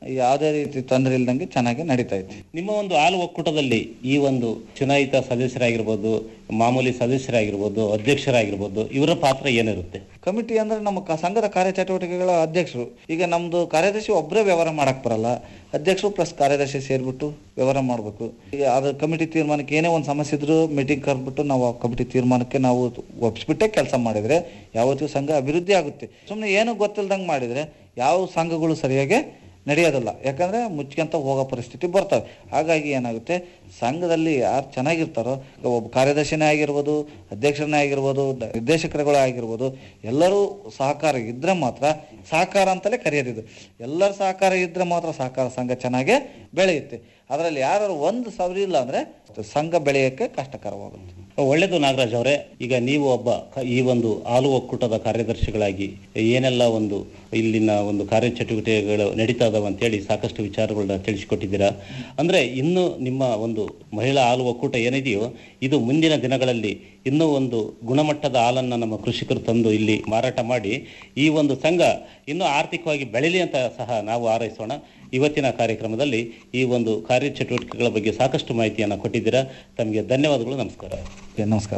ಯಾವುದೇ ರೀತಿ ತೊಂದರೆ ಇಲ್ದಂಗೆ ಚೆನ್ನಾಗಿ ನಡೀತಾ ಇದೆ ನಿಮ್ಮ ಒಂದು ಹಾಲು ಒಕ್ಕೂಟದಲ್ಲಿ ಈ ಒಂದು ಚುನಾಯಿತ ಸದಸ್ಯರಾಗಿರ್ಬೋದು ಮಾಮೂಲಿ ಸದಸ್ಯರಾಗಿರ್ಬೋದು ಅಧ್ಯಕ್ಷರಾಗಿರ್ಬೋದು ಇವರ ಪಾತ್ರ ಏನಿರುತ್ತೆ ಕಮಿಟಿ ಅಂದ್ರೆ ನಮ್ಮ ಕ- ಸಂಘದ ಕಾರ್ಯಚಟುವಟಿಕೆಗಳ ಅಧ್ಯಕ್ಷರು ಈಗ ನಮ್ದು ಕಾರ್ಯದರ್ಶಿ ಒಬ್ಬರೇ ವ್ಯವಹಾರ ಮಾಡಕ್ ಬರಲ್ಲ ಅಧ್ಯಕ್ಷರು ಪ್ಲಸ್ ಕಾರ್ಯದರ್ಶಿ ಸೇರ್ಬಿಟ್ಟು ವ್ಯವಹಾರ ಮಾಡಬೇಕು ಈಗ ಅದು ಕಮಿಟಿ ತೀರ್ಮಾನಕ್ಕೆ ಏನೇ ಒಂದು ಸಮಸ್ಯೆ ಇದ್ರೂ ಮೀಟಿಂಗ್ ಕರೆದ್ಬಿಟ್ಟು ನಾವು ಆ ಕಮಿಟಿ ತೀರ್ಮಾನಕ್ಕೆ ನಾವು ಒಪ್ಪಿಸ್ಬಿಟ್ಟೆ ಕೆಲಸ ಮಾಡಿದ್ರೆ ಯಾವತ್ತೂ ಸಂಘ ಅಭಿವೃದ್ಧಿ ಆಗುತ್ತೆ ಸುಮ್ಮನೆ ಏನೂ ಗೊತ್ತಿಲ್ದಂಗೆ ಮಾಡಿದ್ರೆ ಯಾವ ಸಂಘಗಳು ಸರಿಯಾಗಿ ನಡೆಯೋದಿಲ್ಲ ಯಾಕಂದ್ರೆ ಮುಚ್ಕೊಂತ ಹೋಗೋ ಪರಿಸ್ಥಿತಿ ಬರ್ತವೆ ಹಾಗಾಗಿ ಏನಾಗುತ್ತೆ ಸಂಘದಲ್ಲಿ ಯಾರು ಚೆನ್ನಾಗಿರ್ತಾರೋ ಈಗ ಒಬ್ಬ ಕಾರ್ಯದರ್ಶಿನೇ ಆಗಿರ್ಬೋದು ಅಧ್ಯಕ್ಷರನ್ನೇ ಆಗಿರ್ಬೋದು ದ- ನಿರ್ದೇಶಕರುಗಳೇ ಆಗಿರ್ಬೋದು ಎಲ್ಲರೂ ಸಹಕಾರ ಇದ್ರೆ ಮಾತ್ರ ಸಹಕಾರ ಅಂತಲೇ ಕರೆಯೋದಿದು ಎಲ್ಲರ ಸಹಕಾರ ಇದ್ರೆ ಮಾತ್ರ ಸಹಕಾರ ಸಂಘ ಚೆನ್ನಾಗೇ ಬೆಳೆಯುತ್ತೆ ಅದರಲ್ಲಿ ಯಾರು ಒಂದು ಸಾವಿರ ಇಲ್ಲ ಅಂದ್ರೆ ಸಂಘ ಬೆಳೆಯೋಕ್ಕೆ ಕಷ್ಟಕರವಾಗುತ್ತೆ ಒಳ್ಳೆಯದು ನಾಗರಾಜ್ ಅವರೇ ಈಗ ನೀವು ಒಬ್ಬ ಕ- ಈ ಒಂದು ಹಾಲು ಒಕ್ಕೂಟದ ಕಾರ್ಯದರ್ಶಿಗಳಾಗಿ ಏನೆಲ್ಲ ಒಂದು ಇಲ್ಲಿನ ಒಂದು ಕಾರ್ಯಚಟುವಟಿಕೆಗಳು ನಡೀತಾ ಇದಾವೆ ಅಂತೇಳಿ ಸಾಕಷ್ಟು ವಿಚಾರಗಳನ್ನ ತಿಳಿಸಿಕೊಟ್ಟಿದ್ದೀರಾ ಅಂದ್ರೆ ಇನ್ನು ನಿಮ್ಮ ಒಂದು ಮಹಿಳಾ ಹಾಲು ಒಕ್ಕೂಟ ಏನಿದೆಯೋ ಇದು ಮುಂದಿನ ದಿನಗಳಲ್ಲಿ ಇನ್ನೂ ಒಂದು ಗುಣಮಟ್ಟದ ಹಾಲನ್ನು ನಮ್ಮ ಕೃಷಿಕರು ತಂದು ಇಲ್ಲಿ ಮಾರಾಟ ಮಾಡಿ ಈ ಒಂದು ಸಂಘ ಇನ್ನೂ ಆರ್ಥಿಕವಾಗಿ ಬೆಳೀಲಿ ಅಂತ ಸಹ ನಾವು ಹಾರೈಸೋಣ ಇವತ್ತಿನ ಕಾರ್ಯಕ್ರಮದಲ್ಲಿ ಈ ಒಂದು ಕಾರ್ಯಚಟುವಟಿಕೆಗಳ ಬಗ್ಗೆ ಸಾಕಷ್ಟು ಮಾಹಿತಿಯನ್ನು ಕೊಟ್ಟಿದ್ದೀರಾ ತಮಗೆ ಧನ್ಯವಾದಗಳು ನಮಸ್ಕಾರ ನಮಸ್ಕಾರ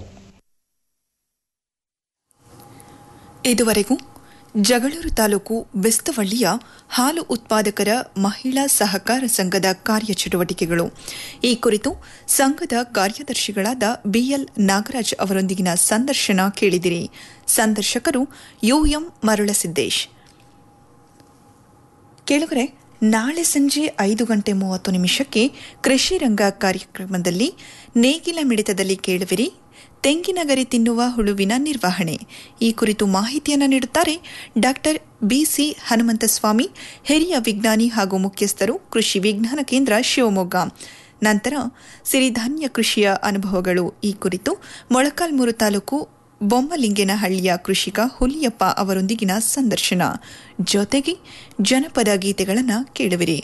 ಇದುವರೆಗೂ ಜಗಳೂರು ತಾಲೂಕು ಬೆಸ್ತವಳ್ಳಿಯ ಹಾಲು ಉತ್ಪಾದಕರ ಮಹಿಳಾ ಸಹಕಾರ ಸಂಘದ ಕಾರ್ಯಚಟುವಟಿಕೆಗಳು ಈ ಕುರಿತು ಸಂಘದ ಕಾರ್ಯದರ್ಶಿಗಳಾದ ಬಿಎಲ್ ನಾಗರಾಜ್ ಅವರೊಂದಿಗಿನ ಸಂದರ್ಶನ ಕೇಳಿದಿರಿ ಸಂದರ್ಶಕರು ಯುಎಂ ಮರುಳಸಿದ್ದೇಶ್ ಕೇಳುಗರೆ ನಾಳೆ ಸಂಜೆ ಐದು ಗಂಟೆ ಮೂವತ್ತು ನಿಮಿಷಕ್ಕೆ ಕೃಷಿ ರಂಗ ಕಾರ್ಯಕ್ರಮದಲ್ಲಿ ನೇಗಿಲ ಮಿಡಿತದಲ್ಲಿ ಕೇಳುವಿರಿ ತೆಂಗಿನ ಗರಿ ತಿನ್ನುವ ಹುಳುವಿನ ನಿರ್ವಹಣೆ ಈ ಕುರಿತು ಮಾಹಿತಿಯನ್ನು ನೀಡುತ್ತಾರೆ ಡಾಕ್ಟರ್ ಬಿಸಿ ಹನುಮಂತಸ್ವಾಮಿ ಹಿರಿಯ ವಿಜ್ಞಾನಿ ಹಾಗೂ ಮುಖ್ಯಸ್ಥರು ಕೃಷಿ ವಿಜ್ಞಾನ ಕೇಂದ್ರ ಶಿವಮೊಗ್ಗ ನಂತರ ಸಿರಿಧಾನ್ಯ ಕೃಷಿಯ ಅನುಭವಗಳು ಈ ಕುರಿತು ಮೊಳಕಾಲ್ಮೂರು ತಾಲೂಕು ಬೊಮ್ಮಲಿಂಗೇನಹಳ್ಳಿಯ ಕೃಷಿಕ ಹುಲಿಯಪ್ಪ ಅವರೊಂದಿಗಿನ ಸಂದರ್ಶನ ಜೊತೆಗೆ ಜನಪದ ಗೀತೆಗಳನ್ನು ಕೇಳುವಿರಿ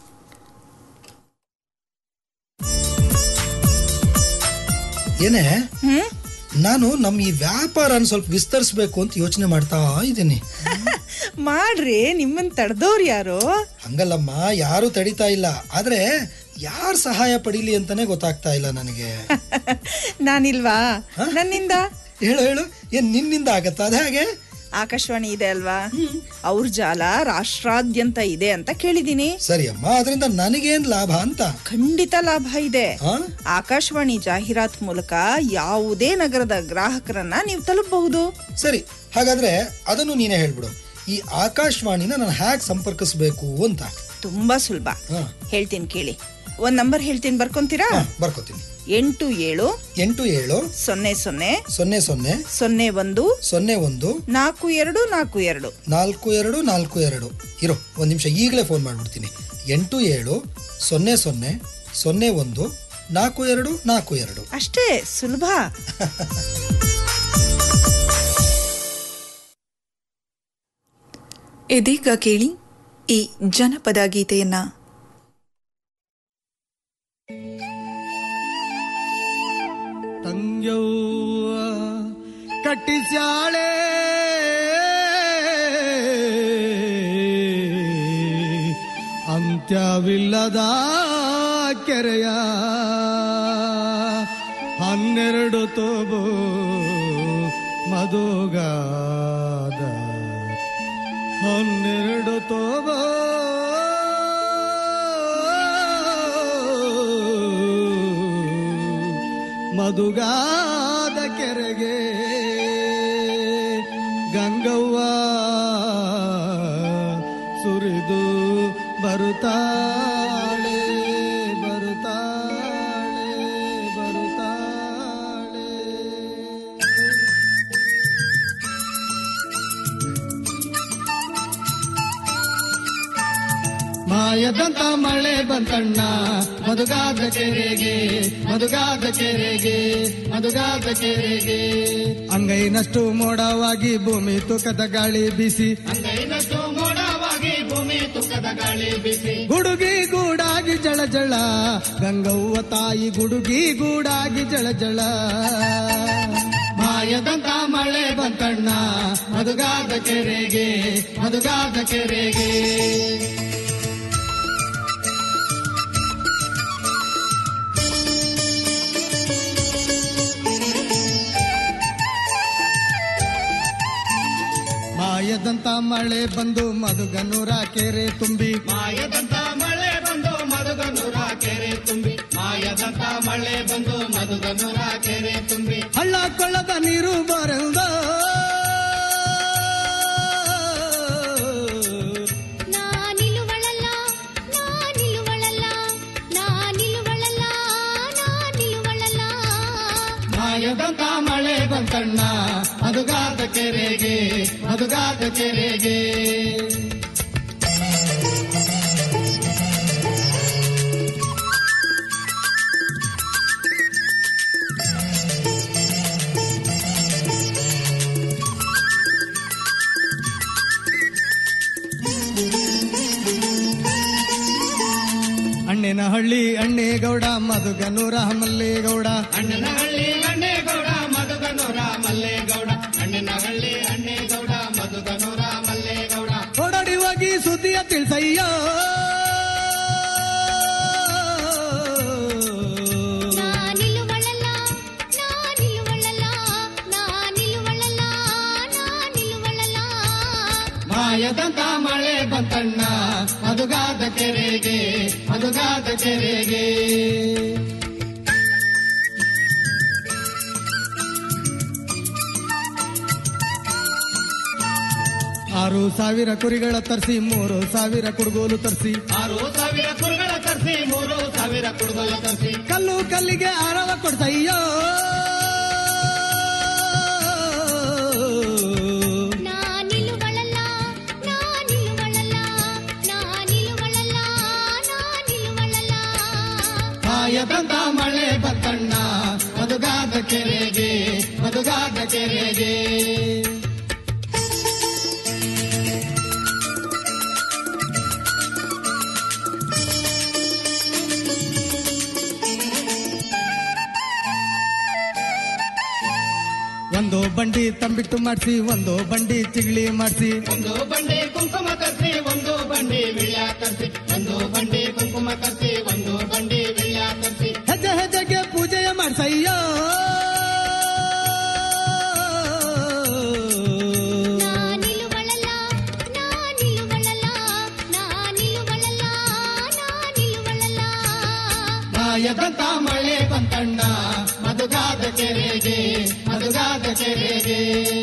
ಏನೇ ನಾನು ನಮ್ಮ ಈ ವ್ಯಾಪಾರನ ಸ್ವಲ್ಪ ವಿಸ್ತರಿಸ್ಬೇಕು ಅಂತ ಯೋಚನೆ ಮಾಡ್ತಾ ಇದ್ದೀನಿ ಮಾಡ್ರಿ ನಿಮ್ಮನ್ ತಡೆದವ್ರು ಯಾರು ಹಂಗಲ್ಲಮ್ಮ ಯಾರು ತಡಿತಾ ಇಲ್ಲ ಆದ್ರೆ ಯಾರ್ ಸಹಾಯ ಪಡೀಲಿ ಅಂತಾನೆ ಗೊತ್ತಾಗ್ತಾ ಇಲ್ಲ ನನಗೆ ನಾನಿಲ್ವಾ ನನ್ನಿಂದ ಹೇಳು ಹೇಳು ಏನ್ ನಿನ್ನಿಂದ ಆಗತ್ತಾ ಅದ ಹಾಗೆ ಆಕಾಶವಾಣಿ ಇದೆ ಅಲ್ವಾ ಅವ್ರ ಜಾಲ ರಾಷ್ಟ್ರಾದ್ಯಂತ ಇದೆ ಅಂತ ಕೇಳಿದೀನಿ ಸರಿ ಅಮ್ಮ ಅದರಿಂದ ನನಗೇನ್ ಲಾಭ ಅಂತ ಖಂಡಿತ ಲಾಭ ಇದೆ ಆಕಾಶವಾಣಿ ಜಾಹೀರಾತ್ ಮೂಲಕ ಯಾವುದೇ ನಗರದ ಗ್ರಾಹಕರನ್ನ ನೀವು ತಲುಪಬಹುದು ಸರಿ ಹಾಗಾದ್ರೆ ಅದನ್ನು ನೀನೇ ಹೇಳ್ಬಿಡು ಈ ಆಕಾಶವಾಣಿನ ನಾನು ಹ್ಯಾಕ್ ಸಂಪರ್ಕಿಸ್ಬೇಕು ಅಂತ ತುಂಬಾ ಸುಲಭ ಹೇಳ್ತೀನಿ ಕೇಳಿ ಒಂದ್ ನಂಬರ್ ಹೇಳ್ತೀನಿ ಬರ್ಕೊಂತೀರಾ ಬರ್ಕೋತೀನಿ ಎಂಟು ಏಳು ಎಂಟು ಏಳು ಸೊನ್ನೆ ಸೊನ್ನೆ ಸೊನ್ನೆ ಸೊನ್ನೆ ಸೊನ್ನೆ ಒಂದು ಸೊನ್ನೆ ಒಂದು ನಾಲ್ಕು ಎರಡು ನಾಲ್ಕು ಎರಡು ನಾಲ್ಕು ಎರಡು ನಾಲ್ಕು ಎರಡು ಇರೋ ಒಂದು ನಿಮಿಷ ಈಗಲೇ ಫೋನ್ ಮಾಡ್ಬಿಡ್ತೀನಿ ಎಂಟು ಏಳು ಸೊನ್ನೆ ಸೊನ್ನೆ ಸೊನ್ನೆ ಒಂದು ನಾಲ್ಕು ಎರಡು ನಾಲ್ಕು ಎರಡು ಅಷ್ಟೇ ಸುಲಭ ಇದೀಗ ಕೇಳಿ ಈ ಜನಪದ ಗೀತೆಯನ್ನ ತಂಗ್ಯವ್ವ ಕಟ್ಟಿಸ್ಯಾಳೆ ಅಂತ್ಯವಿಲ್ಲದ ಕೆರೆಯ ಹನ್ನೆರಡು ತೋಬು ಮಧುಗಾದ ಹನ್ನೆರಡು ತೋಬೋ ಮಧುಗಾದ ಕೆರೆಗೆ ಗಂಗವ್ವ ಸುರಿದು ಬರುತ್ತಾಳೆ ಬರುತ್ತಾಳೆ ಬರುತ್ತಾಳೆ ಮಾಯದಂತ ಮಳೆ ಬಂತಣ್ಣ ಮಧುಗಾದ ಕೆರೆಗೆ ಮಧುಗಾದ ಕೆರೆಗೆ ಮಧುಗಾದ ಕೆರೆಗೆ ಅಂಗೈನಷ್ಟು ಮೋಡವಾಗಿ ಭೂಮಿ ತುಕದ ಗಾಳಿ ಬಿಸಿ ಅಂಗೈನಷ್ಟು ಮೋಡವಾಗಿ ಭೂಮಿ ತುಕದ ಗಾಳಿ ಬಿಸಿ ಗುಡುಗಿ ಗೂಡಾಗಿ ಜಳ ಜಳ ಗಂಗವ್ವ ತಾಯಿ ಗುಡುಗಿ ಗೂಡಾಗಿ ಜಳ ಜಳ ಮಾಯದಂತ ಮಳೆ ಬಂತಣ್ಣ ಮಧುಗಾದ ಕೆರೆಗೆ ಮಧುಗಾದ ಕೆರೆಗೆ ಮಾಯದಂತ ಮಳೆ ಬಂದು ಮಧುಗನೂರ ಕೆರೆ ತುಂಬಿ ಮಾಯದಂತ ಮಳೆ ಬಂದು ಮಧುಗನೂರ ಕೆರೆ ತುಂಬಿ ಮಾಯದಂತ ಮಳೆ ಬಂದು ಮಧುಗನೂರ ಕೆರೆ ತುಂಬಿ ಹಳ್ಳ ಕೊಳ್ಳದ ನೀರು ಬರೆದ ನಾನಿಲುವಳಲ್ಲ ನಾನಿಲುವಳಲ್ಲ ನಾನಿಲುವಳಲ್ಲ ನಾನಿಲುವಳಲ್ಲ ಮಾಯದಂತ ಮಳೆ ಬಂತಣ್ಣ ಮಧುಗಾದ ಕೆರೆಗೆ ಮಧುಗಾದ ಕೆರೆಗೆ ಅಣ್ಣನ ಹಳ್ಳಿ ಅಣ್ಣೇಗೌಡ ಮಧುಗನೂರ ಮಲ್ಲೇಗೌಡ ಅಣ್ಣನ ಹಳ್ಳಿ ಅಣ್ಣೇಗೌಡ ಮಧುಗನೂರ ಮಲ್ಲೇಗೌಡ ಅಣ್ಣನ ಹಳ್ಳಿ ಅಣ್ಣೇಗೌಡ ಮಧುಗನೂರ ಮಲ್ಲೇಗೌಡ ಓಡಾಡಿ ಹೋಗಿ ಸುದ್ದಿಯ ತಿಳಿಸಯ್ಯ ನಾನಿಲುವಳಲ್ಲ ನಾನಿಲುವಳಲ್ಲ ನಾನಿಲುವಳಲ್ಲ ನಾನಿಲುವಳಲ್ಲ ಮಾಯದಂತ ಮಳೆ ಬಂತಣ್ಣ ಮಧುಗಾದ ಕೆರೆಗೆ ಮಧುಗಾದ ಕೆರೆಗೆ ಆರು ಸಾವಿರ ಕುರಿಗಳ ತರಿಸಿ ಮೂರು ಸಾವಿರ ಕುಡುಗೋಲು ತರಿಸಿ ಆರು ಸಾವಿರ ಕುರುಗಳ ತರಿಸಿ ಮೂರು ಸಾವಿರ ಕುಡುಗಲ ತರಿಸಿ ಕಲ್ಲು ಕಲ್ಲಿಗೆ ಆರವ ಕೊಡ್ತಯ್ಯೋ ನಾನಿಲುವಳಲ್ಲ ನಾನಿಲುವಳಲ್ಲ ನಾನಿಲುವಳಲ್ಲ ನಾನಿಲುವಳಲ್ಲ ಮಾಯದಂತ ಮಳೆ ಬಂತಣ್ಣ ಮಧುಗಾದ ಕೆರೆಗೆ ಮಧುಗಾದ ಕೆರೆಗೆ ಒಂದು ಬಂಡಿ ತಂಬಿಟ್ಟು ಮಾಡಿಸಿ ಒಂದು ಬಂಡಿ ಚಿಗಳಿ ಮಾಡಿಸಿ ಒಂದು ಬಂಡಿ ಕುಂಕುಮ ತರಿಸಿ ಒಂದು ಬಂಡಿ ವಿಳ್ಯ ತರಿಸಿ ಒಂದು ಬಂಡಿ ಕುಂಕುಮ ತರಿಸಿ ಒಂದು ಬಂಡಿ ವಿಳ್ಯ ತರಿಸಿ ಹೆಜ್ಜೆ ಹೆಜ್ಜೆಗೆ ಪೂಜೆಯ ಮಾಡ್ಸಯ್ಯೋ ನಾನಿಲುವಳಲ್ಲ ನಾನಿಲುವಳಲ್ಲ ನಾನಿಲುವಳಲ್ಲ ನಾನಿಲುವಳಲ್ಲ ಮಾಯದಂತ ಮಳೆ ಬಂತಣ್ಣ ಮಧುಗಾದ ಕೆರೆಗೆ ಮಧುಗಾದ ಕೆರೆಗೆ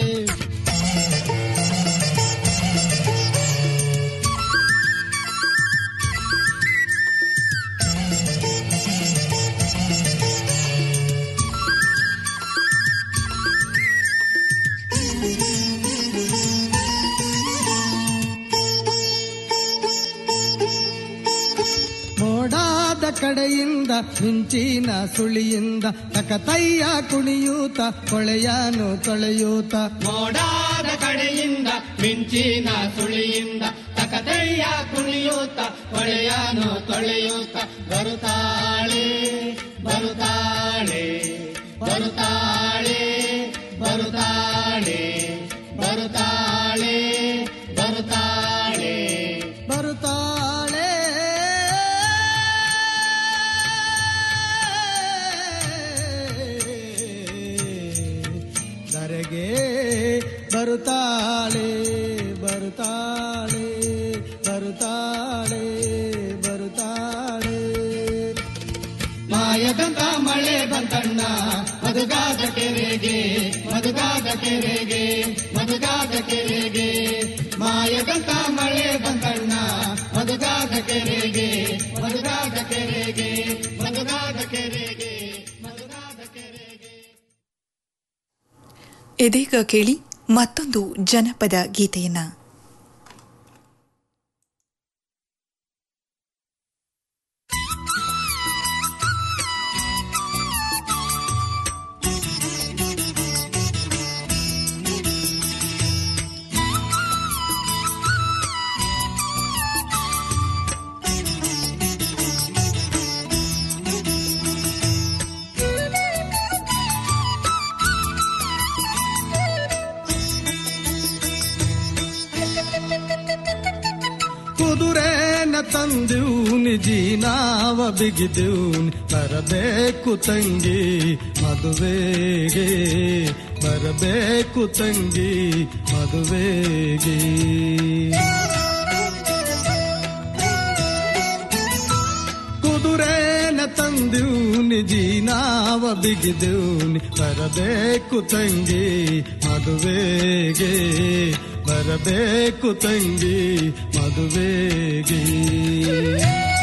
ಮೋಡಾದ ಕಡೆಯಿಂದ ಮಿಂಚಿನ ಸುಳಿಯಿಂದ ತಕತಯ್ಯ ಕುಣಿಯೂತ ಕೊಳೆಯಾನು ತೊಳೆಯೂತ ಮೋಡಾದ ಕಡೆಯಿಂದ ಮಿಂಚಿನ ಸುಳಿಯಿಂದ ತಕದಯ್ಯ ಕುಣಿಯೂತ ಹೊಳೆಯಾನು ತೊಳೆಯೂತ ಬರುತ್ತಾಳೆ ಬರುತ್ತಾಳೆ ಬರುತ್ತಾಳೆ ಬರುತ್ತಾಳೆ ಬರುತ್ತಾಳೆ ಬರುತ್ತಾಳೆ ಬರುತ್ತಾಳೆ ಧರೆಗೆ ಬರುತ್ತಾಳೆ ಬರುತ್ತಾಳೆ ಬರುತ್ತಾಳೆ ಬರುತ್ತಾಳೆ ಮಾಯದಂತ ಮಳೆ ಬಂತಣ್ಣ ಮಧುಗಾದ ಕೆರೆಗೆ ಮಧುಗಾದ ಕೆರೆಗೆ ಮಧುಗಾದ ಕೆರೆಗೆ ಮಾಯದಂತ ಮಳೆ ಬಂತಣ್ಣ ಮಧುಗಾದ ಕೆರೆಗೆ ಮಧುಗಾದ ಕೆರೆಗೆ ಮಧುಗಾದ ಕೆರೆಗೆ ಇದೀಗ ಕೇಳಿ ಮತ್ತೊಂದು ಜನಪದ ಗೀತೆಯನ್ನ ಿ ತಂದೂನಿ ಜೀನಾವ ಬಿಗಿದೂನಿ ಬರಬೇಕು ತಂಗಿ ಮದುವೆಗೆ ಬರಬೇಕು ತಂಗಿ ಮದುವೆಗೆ ಕುದುರೆನ ತಂದೂನಿ ಜೀನಾವ ಬಿಗಿದೂನಿ ಬರಬೇಕು ತಂಗಿ ಮದುವೆಗೆ ಬರಬೇಕು ತಂಗಿ ಮದುವೆಗೆ